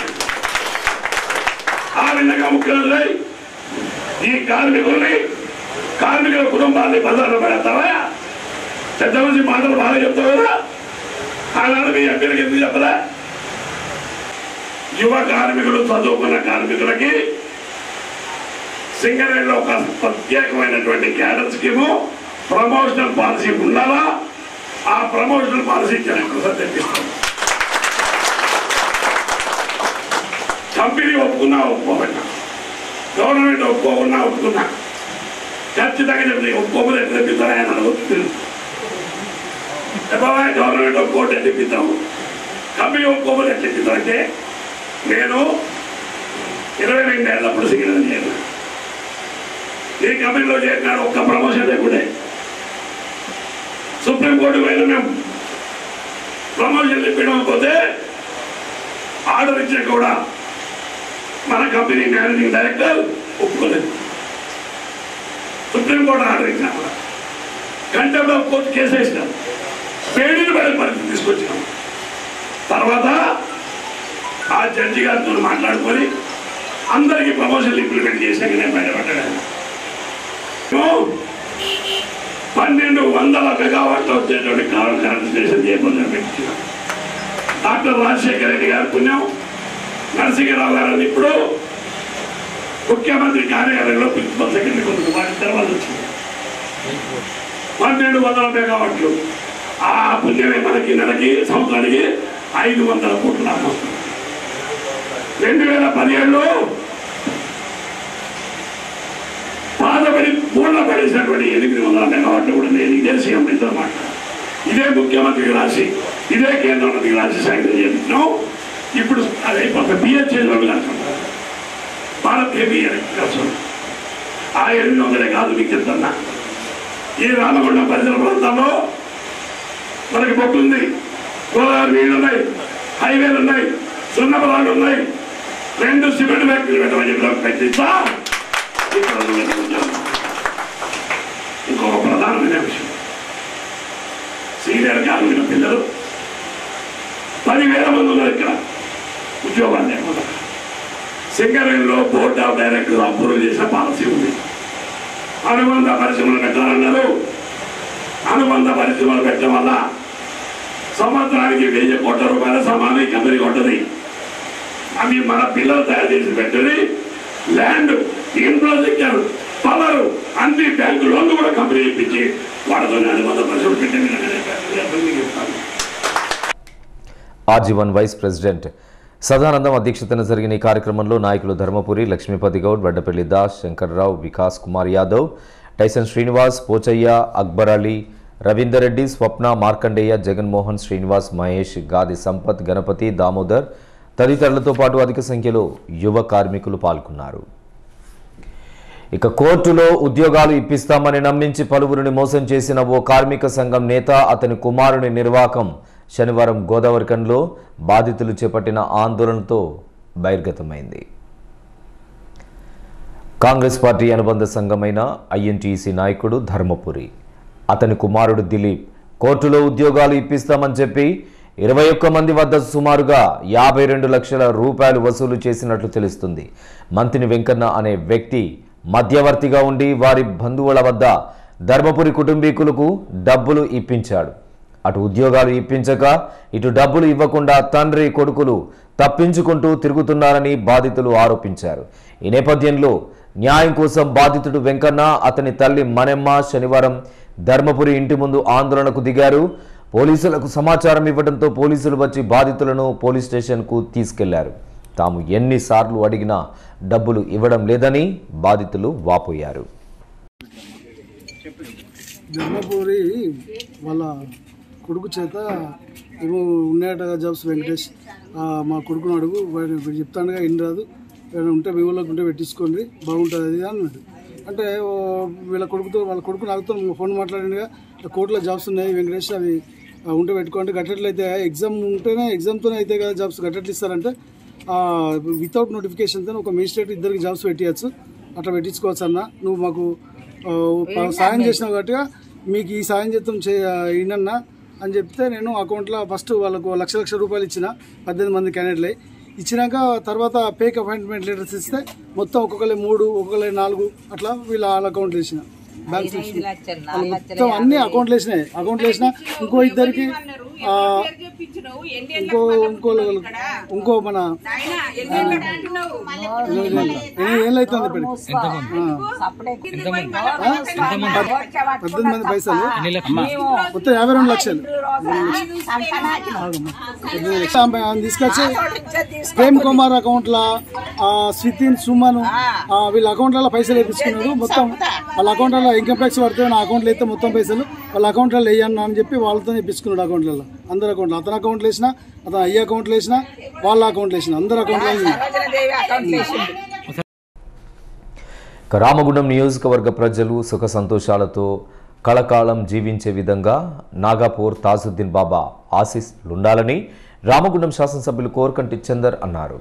Speaker 9: ఆ విధంగా ముఖ్యమంత్రి ఈ కార్మికుల్ని కార్మికుల కుటుంబాన్ని బజార్లో పెడతావా పెద్ద మంది మాటలు బాగా చెప్తావు కదా ఆనాడు మీ ఎంపీలకు ఎందుకు చెప్పరా యువ కార్మికులు చదువుకున్న కార్మికులకి సింగరేణిలో ఒక ప్రత్యేకమైనటువంటి క్యాడర్ స్కీము ప్రమోషనల్ పాలసీ ఉండాలా ఆ ప్రమోషనల్ పాలసీ జనకు తెప్పిస్తాం కంపెనీ ఒప్పుకున్నా ఒప్పుకోబడినా గవర్నమెంట్ ఒప్పుకోకున్నా ఒప్పుకున్నా ఖచ్చితంగా చెప్తే ఒప్పుకోకపోతే ఎట్లా తెప్పిస్తారా అని అడుగుతుంది బాబాయ్ గవర్నమెంట్ ఒప్పుకోటి ఎట్లా తెప్పిస్తాము కంపెనీ ఒప్పుకోకపోతే ఎట్లా తెప్పిస్తారంటే నేను ఇరవై రెండు ఏళ్ళప్పుడు సిగ్నల్ చేయను ఈ కంపెనీలో చేరినాడు ఒక్క ప్రమోషన్ లేకుండే సుప్రీంకోర్టు పోయిన మేము ప్రమోషన్ ఇప్పించకపోతే ఆర్డర్ ఇచ్చా కూడా మన కంపెనీ మేనేజింగ్ డైరెక్టర్ ఒప్పుకోలేదు సుప్రీంకోర్టు ఆర్డర్ ఇచ్చినా కూడా కంటెంప్ట్ ఆఫ్ కోర్టు కేసు వేసినాం పేడీని పడే పరిస్థితి తీసుకొచ్చినాం తర్వాత ఆ జడ్జి గారితో మాట్లాడుకొని అందరికీ ప్రమోషన్లు ఇంప్లిమెంట్ చేశాక నేను బయటపడ్డాను పన్నెండు వందల మెగావాట్లు వచ్చేటువంటి కాలం కరెంట్ స్టేషన్ చేయబోతున్న వ్యక్తి డాక్టర్ రాజశేఖర రెడ్డి గారి పుణ్యం నరసింహరావు గారు ఇప్పుడు ముఖ్యమంత్రి కార్యాలయంలో ప్రిన్సిపల్ సెక్రటరీ కొంత వారి తర్వాత వచ్చింది పన్నెండు వందల మెగావాట్లు ఆ పుణ్యమే మనకి నెలకి సంవత్సరానికి ఐదు వందల కోట్ల లాభం వస్తుంది రెండు వేల పదిహేడులో బాధపడి మూల పడేసినటువంటి ఎనిమిది వందల మెగావాట్లు కూడా నేను ఇదే సీఎం ఇద్దరు మాట ఇదే ముఖ్యమంత్రికి రాసి ఇదే కేంద్ర మంత్రికి రాసి సాయంత్రం చేస్తున్నాం ఇప్పుడు అది అయిపోతుంది బిహెచ్ఏలో కలుసుకుంటాం భారత్ హెవీ కలుసుకుంటాం ఆ ఎనిమిది వందలే కాదు మీకు చెప్తున్నా ఈ రామగుండం పరిసర ప్రాంతాల్లో మనకి బొట్టు ఉంది గోదావరి నీళ్ళు ఉన్నాయి హైవేలు ఉన్నాయి సున్న పొలాలు ఉన్నాయి రెండు సిమెంట్ ఫ్యాక్టరీలు పెట్టమని చెప్పి పెట్టిస్తా ఇక్కడ ఉన్న ఉద్యోగం. ఇంకొక ప్రధానమైన విషయం సీనియర్ కార్మికుల పిల్లలు పదివేల మంది ఉన్నారు ఇక్కడ ఉద్యోగాలు లేకుండా సింగరేణిలో బోర్డ్ ఆఫ్ డైరెక్టర్ అప్రూవ్ చేసిన పాలసీ ఉంది అనుబంధ పరిశ్రమలు పెట్టాలన్నారు అనుబంధ పరిశ్రమలు పెట్టడం వల్ల సంవత్సరానికి వెయ్యి కోట్ల రూపాయల సమానం కంపెనీ కొట్టది అవి మన పిల్లలు తయారు చేసి పెట్టది ల్యాండ్ ఇన్ఫ్రాస్ట్రక్చర్ పవర్ అన్ని బ్యాంకు లోన్లు కూడా కంపెనీ ఇప్పించి వాళ్ళతో అనుబంధ పరిశ్రమలు పెట్టింది చెప్తాను
Speaker 1: ఆర్జీవన్ వైస్ ప్రెసిడెంట్ సదానందం అధ్యక్షతన జరిగిన ఈ కార్యక్రమంలో నాయకులు ధర్మపురి లక్ష్మీపతి గౌడ్ వడ్డపల్లి దాస్ శంకర్రావు వికాస్ కుమార్ యాదవ్ టైసన్ శ్రీనివాస్ పోచయ్య అక్బర్ అలీ రవీందర్ రెడ్డి స్వప్న మార్కండేయ జగన్మోహన్ శ్రీనివాస్ మహేష్ గాది సంపత్ గణపతి దామోదర్ తదితరులతో పాటు అధిక సంఖ్యలో యువ కార్మికులు పాల్గొన్నారు ఇక కోర్టులో ఉద్యోగాలు ఇప్పిస్తామని నమ్మించి పలువురిని మోసం చేసిన ఓ కార్మిక సంఘం నేత అతని కుమారుని నిర్వాకం శనివారం గోదావరికంలో బాధితులు చేపట్టిన ఆందోళనతో బహిర్గతమైంది కాంగ్రెస్ పార్టీ అనుబంధ సంఘమైన ఐఎన్టీసీ నాయకుడు ధర్మపురి అతని కుమారుడు దిలీప్ కోర్టులో ఉద్యోగాలు ఇప్పిస్తామని చెప్పి ఇరవై ఒక్క మంది వద్ద సుమారుగా యాభై రెండు లక్షల రూపాయలు వసూలు చేసినట్లు తెలుస్తుంది మంత్రిని వెంకన్న అనే వ్యక్తి మధ్యవర్తిగా ఉండి వారి బంధువుల వద్ద ధర్మపురి కుటుంబీకులకు డబ్బులు ఇప్పించాడు అటు ఉద్యోగాలు ఇప్పించక ఇటు డబ్బులు ఇవ్వకుండా తండ్రి కొడుకులు తప్పించుకుంటూ తిరుగుతున్నారని బాధితులు ఆరోపించారు ఈ నేపథ్యంలో న్యాయం కోసం బాధితుడు వెంకన్న అతని తల్లి మనెమ్మ శనివారం ధర్మపురి ఇంటి ముందు ఆందోళనకు దిగారు పోలీసులకు సమాచారం ఇవ్వడంతో పోలీసులు వచ్చి బాధితులను పోలీస్ స్టేషన్కు తీసుకెళ్లారు తాము ఎన్నిసార్లు అడిగినా డబ్బులు ఇవ్వడం లేదని బాధితులు వాపోయారు
Speaker 5: ధర్మపురి వాళ్ళ కొడుకు చేత ఏమో ఉన్నాయట కదా జాబ్స్ వెంకటేష్ ఆ, మా కొడుకును అడుగు వాడు వీడు చెప్తానుగా ఏం రాదు ఏమైనా ఉంటే మీ ఊళ్ళోకి ఉంటే పెట్టించుకోండి బాగుంటుంది అది అన్నాడు అంటే ఓ వీళ్ళ కొడుకుతో వాళ్ళ కొడుకు నాకుతో ఫోన్ మాట్లాడిండగా కోర్టులో జాబ్స్ ఉన్నాయి వెంకటేష్ అవి ఆ, ఉంటే పెట్టుకోండి గట్టెట్లయితే ఎగ్జామ్ ఉంటేనే ఎగ్జామ్తోనే అయితే కదా జాబ్స్ గట్టెట్లు ఇస్తారంటే వితౌట్ నోటిఫికేషన్తో ఒక మేజిస్ట్రేట్ ఇద్దరికి జాబ్స్ పెట్టియచ్చు అట్లా పెట్టించుకోవచ్చు అన్న నువ్వు మాకు ఆ, సాయం చేసినావు కాబట్టి మీకు ఈ సాయం చేద్దాం చే ఈయనన్నా అని చెప్తే నేను అకౌంట్లో ఫస్ట్ వాళ్ళకు లక్ష లక్ష రూపాయలు ఇచ్చిన పద్దెనిమిది మంది క్యాండిడేట్లే ఇచ్చినాక తర్వాత పేక్ అపాయింట్మెంట్ లెటర్స్ ఇస్తే మొత్తం ఒక్కొక్కరి మూడు ఒక్కొక్కరి నాలుగు అట్లా వీళ్ళ వాళ్ళ అకౌంట్లో వేసిన బ్యాంక్ మొత్తం అన్ని అకౌంట్లు వేసినాయి అకౌంట్లు వేసిన ఇంకో ఇద్దరికి ఆ, ఇంకో ఇంకో ఇంకో మన ఏళ్ళు అవుతుంది ఇప్పటికి పద్దెనిమిది మంది పైసలు మొత్తం యాభై రెండు లక్షలు పద్దెనిమిది లక్షలు ఆమె ఆమె తీసుకొచ్చి ప్రేమ్ కుమార్ అకౌంట్ లా స్వితిన్ సుమన్ ఆ, వీళ్ళ అకౌంట్లలో పైసలు వేపించుకున్నారు మొత్తం వాళ్ళ అకౌంట్లలో ఇన్కమ్ ట్యాక్స్ పడితే నా అకౌంట్లో అయితే మొత్తం పైసలు వాళ్ళ అకౌంట్లలో వేయను అని చెప్పి వాళ్ళతో వేపించుకున్నాడు అకౌంట్లలో అందరి అకౌంట్లో అతని అకౌంట్లో వేసిన అతను అయ్యే అకౌంట్లో వేసిన వాళ్ళ అకౌంట్లో వేసిన అందరి అకౌంట్లో
Speaker 1: ఇక రామగుండం నియోజకవర్గ ప్రజలు సుఖ సంతోషాలతో కళకాలం జీవించే విధంగా నాగాపూర్ తాజుద్దీన్ బాబా ఆశీస్సులుండాలని రామగుండం శాసనసభ్యులు కోరకంటి చందర్ అన్నారు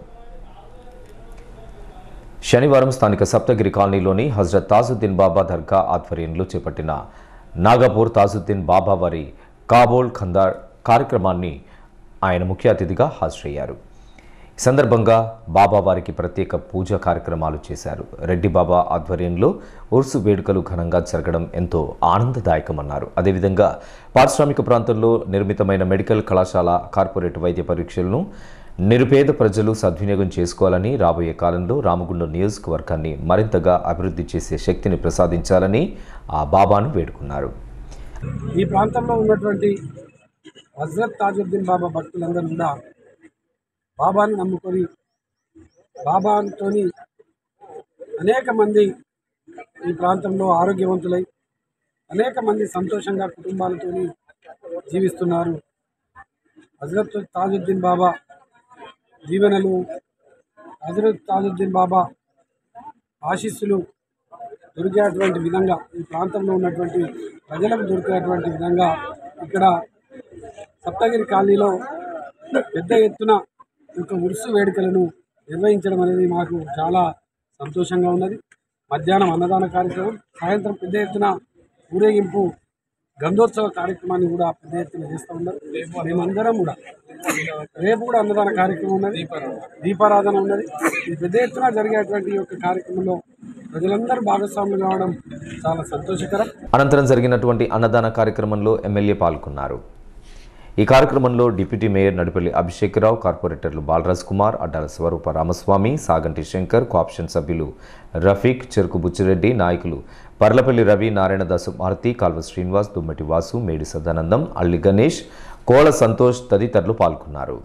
Speaker 1: శనివారం స్థానిక సప్తగిరి కాలనీలోని హజరత్ తాజుద్దీన్ బాబా దర్గా ఆధ్వర్యంలో చేపట్టిన నాగపూర్ తాజుద్దీన్ బాబా వారి కాబోల్ ఖందార్ కార్యక్రమాన్ని ఆయన ముఖ్య అతిథిగా హాజరయ్యారు ఈ సందర్భంగా బాబా వారికి ప్రత్యేక పూజా కార్యక్రమాలు చేశారు రెడ్డి బాబా ఆధ్వర్యంలో ఉర్సు వేడుకలు ఘనంగా జరగడం ఎంతో ఆనందదాయకమన్నారు అదేవిధంగా పారిశ్రామిక ప్రాంతంలో నిర్మితమైన మెడికల్ కళాశాల కార్పొరేట్ వైద్య పరీక్షలను నిరుపేద ప్రజలు సద్వినియోగం చేసుకోవాలని రాబోయే కాలంలో రామగుండం నియోజకవర్గాన్ని మరింతగా అభివృద్ధి చేసే శక్తిని ప్రసాదించాలని ఆ బాబాను వేడుకున్నారు
Speaker 2: ఈ ప్రాంతంలో ఉన్నటువంటి హజరత్ తాజుద్దీన్ బాబా భక్తులందరూ కూడా బాబాని నమ్ముకొని బాబాతోని అనేక మంది ఈ ప్రాంతంలో ఆరోగ్యవంతులై అనేక మంది సంతోషంగా కుటుంబాలతోని జీవిస్తున్నారు హజరత్ తాజుద్దీన్ బాబా దీవెనలు హజరత్ తాజుద్దీన్ బాబా ఆశీస్సులు దొరికేటువంటి విధంగా ఈ ప్రాంతంలో ఉన్నటువంటి ప్రజలకు దొరికేటువంటి విధంగా ఇక్కడ సప్తగిరి కాలనీలో పెద్ద ఎత్తున ఈ యొక్క ఉరుసు వేడుకలను నిర్వహించడం అనేది మాకు చాలా సంతోషంగా ఉన్నది మధ్యాహ్నం అన్నదాన కార్యక్రమం సాయంత్రం పెద్ద ఎత్తున ఊరేగింపు గంధోత్సవ కార్యక్రమాన్ని కూడా పెద్ద ఎత్తున చేస్తూ ఉన్నారు మేమందరం కూడా రేపు కూడా అన్నదాన కార్యక్రమం ఉన్నది దీపారాధన ఉన్నది ఈ పెద్ద ఎత్తున జరిగేటువంటి ఈ యొక్క కార్యక్రమంలో ప్రజలందరూ భాగస్వాములు కావడం చాలా సంతోషకరం
Speaker 1: అనంతరం జరిగినటువంటి అన్నదాన కార్యక్రమంలో ఎమ్మెల్యే పాల్గొన్నారు ఈ కార్యక్రమంలో డిప్యూటీ మేయర్ నడిపల్లి అభిషేక్రావు కార్పొరేటర్లు బాలరాజ్ కుమార్ అడ్డాల స్వరూప రామస్వామి సాగంటి శంకర్ కోఆప్షన్ సభ్యులు రఫీక్ చెరుకు బుచ్చిరెడ్డి నాయకులు పర్లపల్లి రవి నారాయణదాసు మారుతి కాల్వ శ్రీనివాస్ దుమ్మటి వాసు మేడి సదానందం అల్లి గణేష్ కోల సంతోష్ తదితరులు పాల్గొన్నారు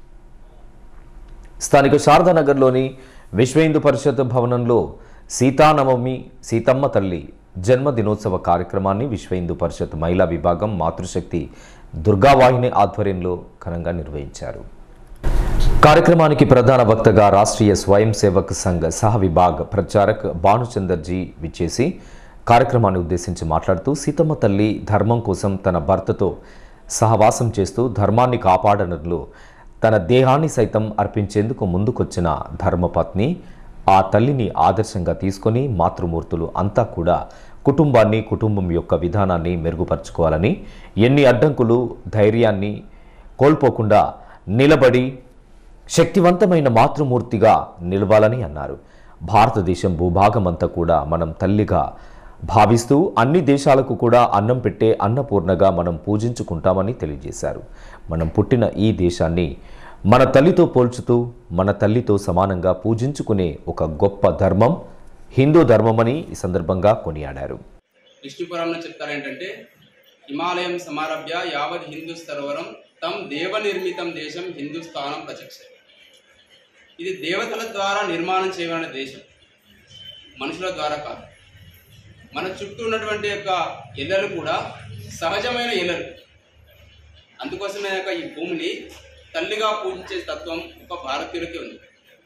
Speaker 1: స్థానిక శారదానగర్లోని విశ్వ హిందూ పరిషత్ భవనంలో సీతానవమి సీతమ్మ తల్లి జన్మదినోత్సవ కార్యక్రమాన్ని విశ్వ హిందూ పరిషత్ మహిళా విభాగం మాతృశక్తి దుర్గావాహిని ఆధ్వర్యంలో ఘనంగా నిర్వహించారు కార్యక్రమానికి ప్రధాన వక్తగా రాష్ట్రీయ స్వయం సేవక్ సంఘ్ సహ విభాగ్ ప్రచారక్ భానుచందర్జీ విచ్చేసి కార్యక్రమాన్ని ఉద్దేశించి మాట్లాడుతూ సీతమ్మ తల్లి ధర్మం కోసం తన భర్తతో సహవాసం చేస్తూ ధర్మాన్ని కాపాడడంలో తన దేహాన్ని సైతం అర్పించేందుకు ముందుకొచ్చిన ధర్మపత్ని ఆ తల్లిని ఆదర్శంగా తీసుకొని మాతృమూర్తులు అంతా కూడా కుటుంబాన్ని కుటుంబం యొక్క విధానాన్ని మెరుగుపరుచుకోవాలని ఎన్ని అడ్డంకులు ధైర్యాన్ని కోల్పోకుండా నిలబడి శక్తివంతమైన మాతృమూర్తిగా నిలవాలని అన్నారు భారతదేశం భూభాగమంతా కూడా మనం తల్లిగా భావిస్తూ అన్ని దేశాలకు కూడా అన్నం పెట్టే అన్నపూర్ణగా మనం పూజించుకుంటామని తెలియజేశారు మనం పుట్టిన ఈ దేశాన్ని మన తల్లితో పోల్చుతూ మన తల్లితో సమానంగా పూజించుకునే ఒక గొప్ప ధర్మం హిందూ ధర్మమని ఈ సందర్భంగా కొనియాడారు
Speaker 10: విష్ణుపురంలో చెప్తారు ఏంటంటే హిమాలయం సమారభ్య యావత్ హిందూ స్థరోవరం తం దేవ నిర్మితం దేశం హిందుస్థానం ప్రచక్ష ఇది దేవతల ద్వారా నిర్మాణం చేయబడిన దేశం మనుషుల ద్వారా కాదు మన చుట్టూ ఉన్నటువంటి యొక్క ఎల్లలు కూడా సహజమైన ఎల్లలు అందుకోసమే యొక్క ఈ భూమిని తల్లిగా పూజించే తత్వం ఒక భారతీయులకి ఉంది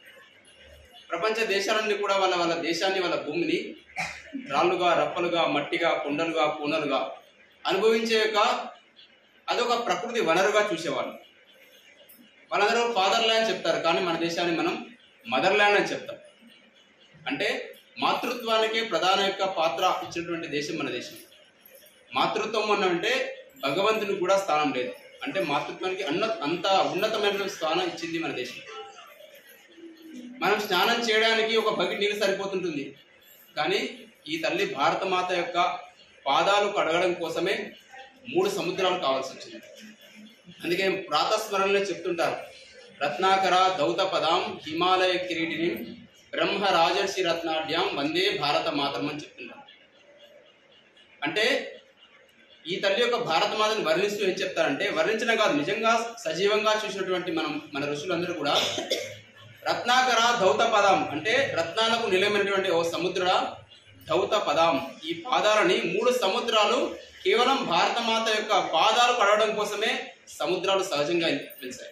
Speaker 10: ప్రపంచ దేశాలన్నీ కూడా వాళ్ళ వాళ్ళ దేశాన్ని వాళ్ళ భూమిని రాళ్ళుగా రప్పలుగా మట్టిగా కొండలుగా కూనలుగా అనుభవించే యొక్క అదొక ప్రకృతి వనరుగా చూసేవాళ్ళు వాళ్ళందరూ ఫాదర్ ల్యాండ్ చెప్తారు కానీ మన దేశాన్ని మనం మదర్ ల్యాండ్ అని చెప్తాం అంటే మాతృత్వానికి ప్రధాన యొక్క పాత్ర ఇచ్చినటువంటి దేశం మన దేశం మాతృత్వం అని అంటే భగవంతునికి కూడా స్థానం లేదు అంటే మాతృత్వానికి అన్న అంత ఉన్నతమైన స్థానం ఇచ్చింది మన దేశం మనం స్నానం చేయడానికి ఒక బకెట్ నీళ్ళు సరిపోతుంటుంది కానీ ఈ తల్లి భారతమాత యొక్క పాదాలు కడగడం కోసమే మూడు సముద్రాలు కావాల్సి వచ్చింది అందుకే ప్రాతస్మరణలో చెప్తుంటారు రత్నాకర దౌత పదాం హిమాలయ కిరీటిని బ్రహ్మ రాజర్షి రత్నాఢ్యాం వందే భారత మాతరం అని చెప్తుంటారు అంటే ఈ తల్లి యొక్క భారత మాతను వర్ణిస్తూ ఏం చెప్తారంటే వర్ణించడం కాదు నిజంగా సజీవంగా చూసినటువంటి మనం మన ఋషులందరూ కూడా రత్నాకర ధౌత పదం అంటే రత్నాలకు నిలయమైనటువంటి ఓ సముద్ర ధౌత పదం ఈ పాదాలని మూడు సముద్రాలు కేవలం భారతమాత యొక్క పాదాలు పడవడం కోసమే సముద్రాలు సహజంగా వెలిసాయి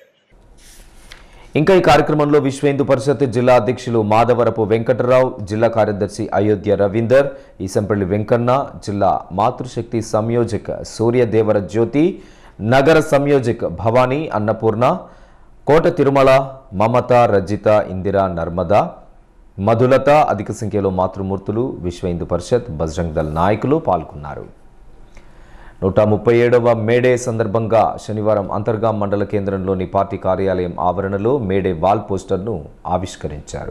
Speaker 1: ఇంకా ఈ కార్యక్రమంలో విశ్వ హిందూ పరిషత్ జిల్లా అధ్యక్షులు మాధవరపు వెంకటరావు జిల్లా కార్యదర్శి అయోధ్య రవీందర్ ఈసంపల్లి వెంకన్న జిల్లా మాతృశక్తి సంయోజక్ సూర్యదేవర జ్యోతి నగర సంయోజక్ భవానీ అన్నపూర్ణ కోట తిరుమల మమత రజిత ఇందిర నర్మద మధులత అధిక సంఖ్యలో మాతృమూర్తులు విశ్వ హిందూ పరిషత్ బజరంగ్ దళ్ నాయకులు పాల్గొన్నారు నూట ముప్పై ఏడవ మేడే సందర్భంగా శనివారం అంతర్గాం మండల కేంద్రంలోని పార్టీ కార్యాలయం ఆవరణలో మేడే వాల్ పోస్టర్ను ఆవిష్కరించారు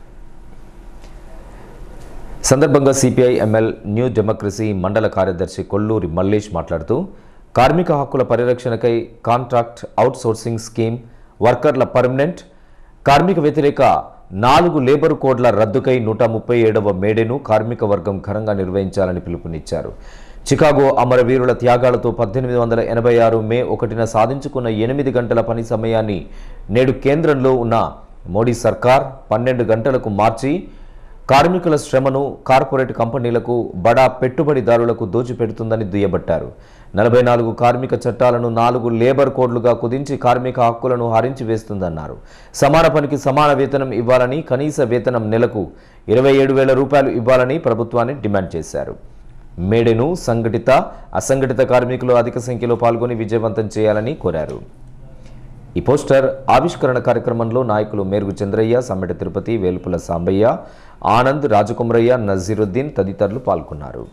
Speaker 1: సందర్భంగా సిపిఐ ఎంఎల్ న్యూ డెమోక్రసీ మండల కార్యదర్శి కొల్లూరి మల్లేష్ మాట్లాడుతూ కార్మిక హక్కుల పరిరక్షణకై కాంట్రాక్ట్ అవుట్సోర్సింగ్ స్కీమ్ వర్కర్ల పర్మనెంట్ కార్మిక వ్యతిరేక నాలుగు లేబర్ కోడ్ల రద్దుకై నూట ముప్పై ఏడవ మేడేను కార్మిక వర్గం ఘనంగా నిర్వహించాలని పిలుపునిచ్చారు చికాగో అమరవీరుల త్యాగాలతో పద్దెనిమిది వందల ఎనభై ఆరు మే ఒకటిన సాధించుకున్న ఎనిమిది గంటల పని సమయాన్ని నేడు కేంద్రంలో ఉన్న మోడీ సర్కార్ పన్నెండు గంటలకు మార్చి కార్మికుల శ్రమను కార్పొరేట్ కంపెనీలకు బడా పెట్టుబడిదారులకు దోచిపెడుతుందని దుయ్యబట్టారు నలభై నాలుగు కార్మిక చట్టాలను నాలుగు లేబర్ కోడ్లుగా కుదించి కార్మిక హక్కులను హరించి వేస్తుందన్నారు సమాన పనికి సమాన వేతనం ఇవ్వాలని కనీస వేతనం నెలకు ఇరవై ఏడు వేల రూపాయలు ఇవ్వాలని ప్రభుత్వాన్ని డిమాండ్ చేశారు మేడెను సంఘటిత అసంఘటిత కార్మికులు అధిక సంఖ్యలో పాల్గొని విజయవంతం చేయాలని కోరారు ఈ పోస్టర్ ఆవిష్కరణ కార్యక్రమంలో నాయకులు మేరుగు చంద్రయ్య సమ్మెట తిరుపతి వేలుపుల సాంబయ్య ఆనంద్ రాజకుమరయ్య నజీరుద్దీన్ తదితరులు పాల్గొన్నారు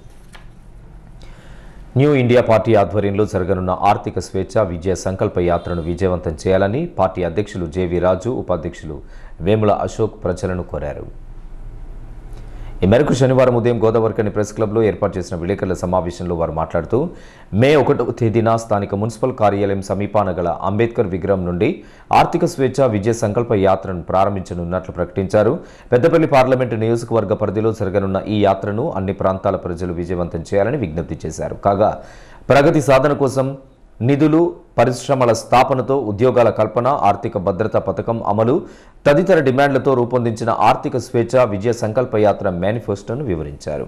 Speaker 1: న్యూ ఇండియా పార్టీ ఆధ్వర్యంలో జరగనున్న ఆర్థిక స్వేచ్ఛ విజయ సంకల్ప యాత్రను విజయవంతం చేయాలని పార్టీ అధ్యక్షులు జేవి రాజు ఉపాధ్యక్షులు వేముల అశోక్ ప్రజలను కోరారు ఈ మేరకు శనివారం ఉదయం గోదావరికని ప్రెస్ క్లబ్లో ఏర్పాటు చేసిన విలేకరుల సమావేశంలో వారు మాట్లాడుతూ మే ఒకటవ తేదీన స్థానిక మున్సిపల్ కార్యాలయం సమీపాన గల అంబేద్కర్ విగ్రహం నుండి ఆర్థిక స్వేచ్ఛ విజయ సంకల్ప యాత్రను ప్రారంభించనున్నట్లు ప్రకటించారు పెద్దపల్లి పార్లమెంటు నియోజకవర్గ పరిధిలో జరగనున్న ఈ యాత్రను అన్ని ప్రాంతాల ప్రజలు విజయవంతం చేయాలని విజ్ఞప్తి చేశారు కాగా ప్రగతి సాధన కోసం నిధులు పరిశ్రమల స్థాపనతో ఉద్యోగాల కల్పన ఆర్థిక భద్రత పథకం అమలు తదితర డిమాండ్లతో రూపొందించిన ఆర్థిక స్వేచ్ఛ విజయ సంకల్ప యాత్ర మేనిఫెస్టోను వివరించారు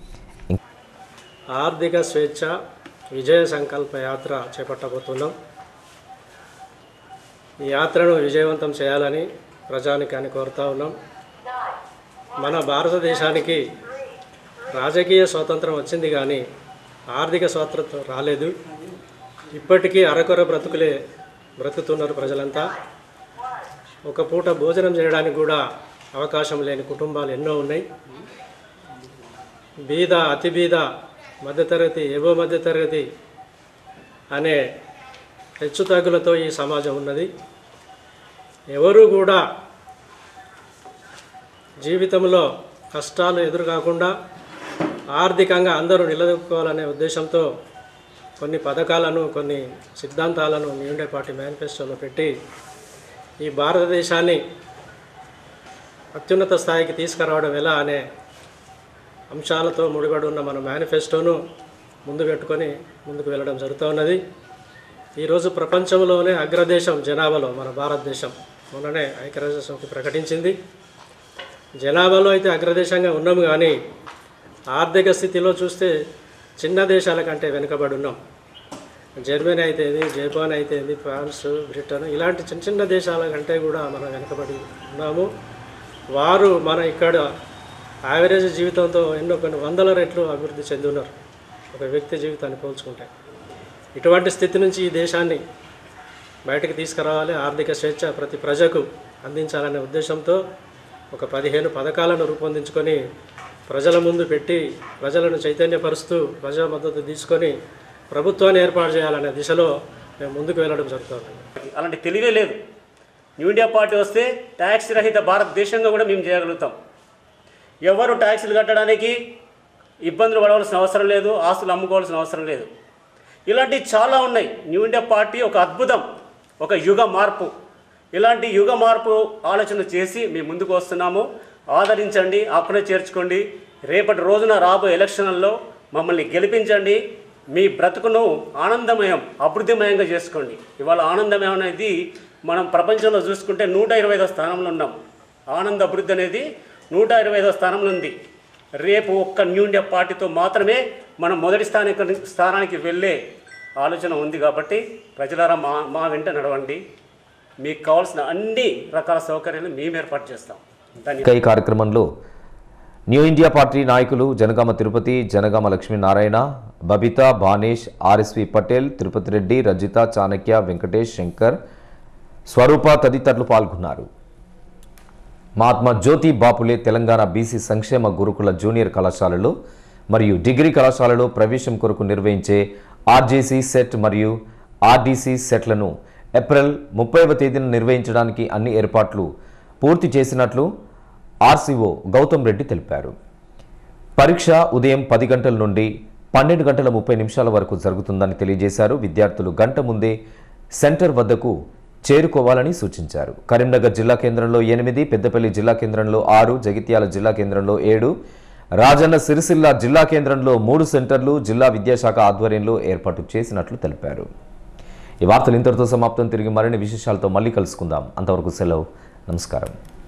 Speaker 11: ఆర్థిక స్వేచ్ఛ విజయ సంకల్ప యాత్ర చేపట్టబోతున్నాం ఈ యాత్రను విజయవంతం చేయాలని ప్రజానికాన్ని కోరుతా ఉన్నాం మన భారతదేశానికి రాజకీయ స్వాతంత్రం వచ్చింది కానీ ఆర్థిక స్వాతంత్రం రాలేదు ఇప్పటికీ అరకొర బ్రతుకులే బ్రతుకుతున్నారు ప్రజలంతా ఒక పూట భోజనం చేయడానికి కూడా అవకాశం లేని కుటుంబాలు ఎన్నో ఉన్నాయి బీద అతి బీద మధ్యతరగతి ఏవో మధ్యతరగతి అనే హెచ్చుతగ్గులతో ఈ సమాజం ఉన్నది ఎవరు కూడా జీవితంలో కష్టాలు ఎదురు కాకుండా ఆర్థికంగా అందరూ నిలదొక్కుకోవాలనే ఉద్దేశంతో కొన్ని పథకాలను కొన్ని సిద్ధాంతాలను న్యూడే పార్టీ మేనిఫెస్టోలో పెట్టి ఈ భారతదేశాన్ని అత్యున్నత స్థాయికి తీసుకురావడం ఎలా అనే అంశాలతో ముడిపడి ఉన్న మన మేనిఫెస్టోను ముందు పెట్టుకొని ముందుకు వెళ్ళడం జరుగుతూ ఉన్నది ఈరోజు ప్రపంచంలోనే అగ్రదేశం జనాభాలో మన భారతదేశం మొన్ననే ఐక్యరాజ్య సమితి ప్రకటించింది జనాభాలో అయితే అగ్రదేశంగా ఉన్నాము కానీ ఆర్థిక స్థితిలో చూస్తే చిన్న దేశాల కంటే వెనుకబడి ఉన్నాం జర్మనీ అయితే ఏంది జపాన్ అయితే ఏంది ఫ్రాన్స్ బ్రిటన్ ఇలాంటి చిన్న చిన్న దేశాల కంటే కూడా మనం వెనుకబడి ఉన్నాము వారు మన ఇక్కడ యావరేజ్ జీవితంతో ఎన్నో కొన్ని వందల రెట్లు అభివృద్ధి చెంది ఉన్నారు ఒక వ్యక్తి జీవితాన్ని పోల్చుకుంటే ఇటువంటి స్థితి నుంచి ఈ దేశాన్ని బయటకు తీసుకురావాలి ఆర్థిక స్వేచ్ఛ ప్రతి ప్రజకు అందించాలనే ఉద్దేశంతో ఒక పదిహేను పథకాలను రూపొందించుకొని ప్రజల ముందు పెట్టి ప్రజలను చైతన్యపరుస్తూ ప్రజా మద్దతు తీసుకొని ప్రభుత్వాన్ని ఏర్పాటు చేయాలనే దిశలో మేము ముందుకు వెళ్ళడం జరుగుతుంది
Speaker 12: అలాంటి తెలివే లేదు న్యూ ఇండియా పార్టీ వస్తే ట్యాక్స్ రహిత భారతదేశంగా కూడా మేము చేయగలుగుతాం ఎవరు ట్యాక్సులు కట్టడానికి ఇబ్బందులు పడవలసిన అవసరం లేదు ఆస్తులు అమ్ముకోవాల్సిన అవసరం లేదు ఇలాంటివి చాలా ఉన్నాయి న్యూ ఇండియా పార్టీ ఒక అద్భుతం ఒక యుగ మార్పు ఇలాంటి యుగ మార్పు ఆలోచన చేసి మేము ముందుకు వస్తున్నాము ఆదరించండి అప్పుడే చేర్చుకోండి రేపటి రోజున రాబోయే ఎలక్షన్లలో మమ్మల్ని గెలిపించండి మీ బ్రతుకును ఆనందమయం అభివృద్ధిమయంగా చేసుకోండి ఇవాళ ఆనందమయం అనేది మనం ప్రపంచంలో చూసుకుంటే నూట ఇరవై ఐదో స్థానంలో ఉన్నాం ఆనంద అభివృద్ధి అనేది నూట ఇరవై ఐదో స్థానంలో ఉంది రేపు ఒక్క న్యూ ఇండియా పార్టీతో మాత్రమే మనం మొదటి స్థానిక స్థానానికి వెళ్ళే ఆలోచన ఉంది కాబట్టి ప్రజలారా మా మా వెంట నడవండి మీకు కావాల్సిన అన్ని రకాల సౌకర్యాలు మేము ఏర్పాటు చేస్తాం
Speaker 1: ఇంకా ఈ కార్యక్రమంలో న్యూ ఇండియా పార్టీ నాయకులు జనగామ తిరుపతి జనగామ లక్ష్మీనారాయణ బబిత భానేష్ ఆర్ఎస్వి పటేల్ తిరుపతి రెడ్డి రజిత చాణక్య వెంకటేష్ శంకర్ స్వరూప తదితరులు పాల్గొన్నారు మహాత్మా జ్యోతి బాపులే తెలంగాణ బీసీ సంక్షేమ గురుకుల జూనియర్ కళాశాలలో మరియు డిగ్రీ కళాశాలలో ప్రవేశం కొరకు నిర్వహించే ఆర్జేసీ సెట్ మరియు ఆర్డీసీ సెట్లను ఏప్రిల్ ముప్పైవ తేదీన నిర్వహించడానికి అన్ని ఏర్పాట్లు పూర్తి చేసినట్లు ఆర్సీఓ గౌతమ్ రెడ్డి తెలిపారు పరీక్ష ఉదయం పది గంటల నుండి పన్నెండు గంటల ముప్పై నిమిషాల వరకు జరుగుతుందని తెలియజేశారు విద్యార్థులు గంట ముందే సెంటర్ వద్దకు చేరుకోవాలని సూచించారు కరీంనగర్ జిల్లా కేంద్రంలో ఎనిమిది పెద్దపల్లి జిల్లా కేంద్రంలో ఆరు జగిత్యాల జిల్లా కేంద్రంలో ఏడు రాజన్న సిరిసిల్ల జిల్లా కేంద్రంలో మూడు సెంటర్లు జిల్లా విద్యాశాఖ ఆధ్వర్యంలో ఏర్పాటు చేసినట్లు తెలిపారు ఈ వార్తలు ఇంతటితో సమాప్తం తిరిగి మరిన్ని విశేషాలతో మళ్ళీ కలుసుకుందాం అంతవరకు సెలవు నమస్కారం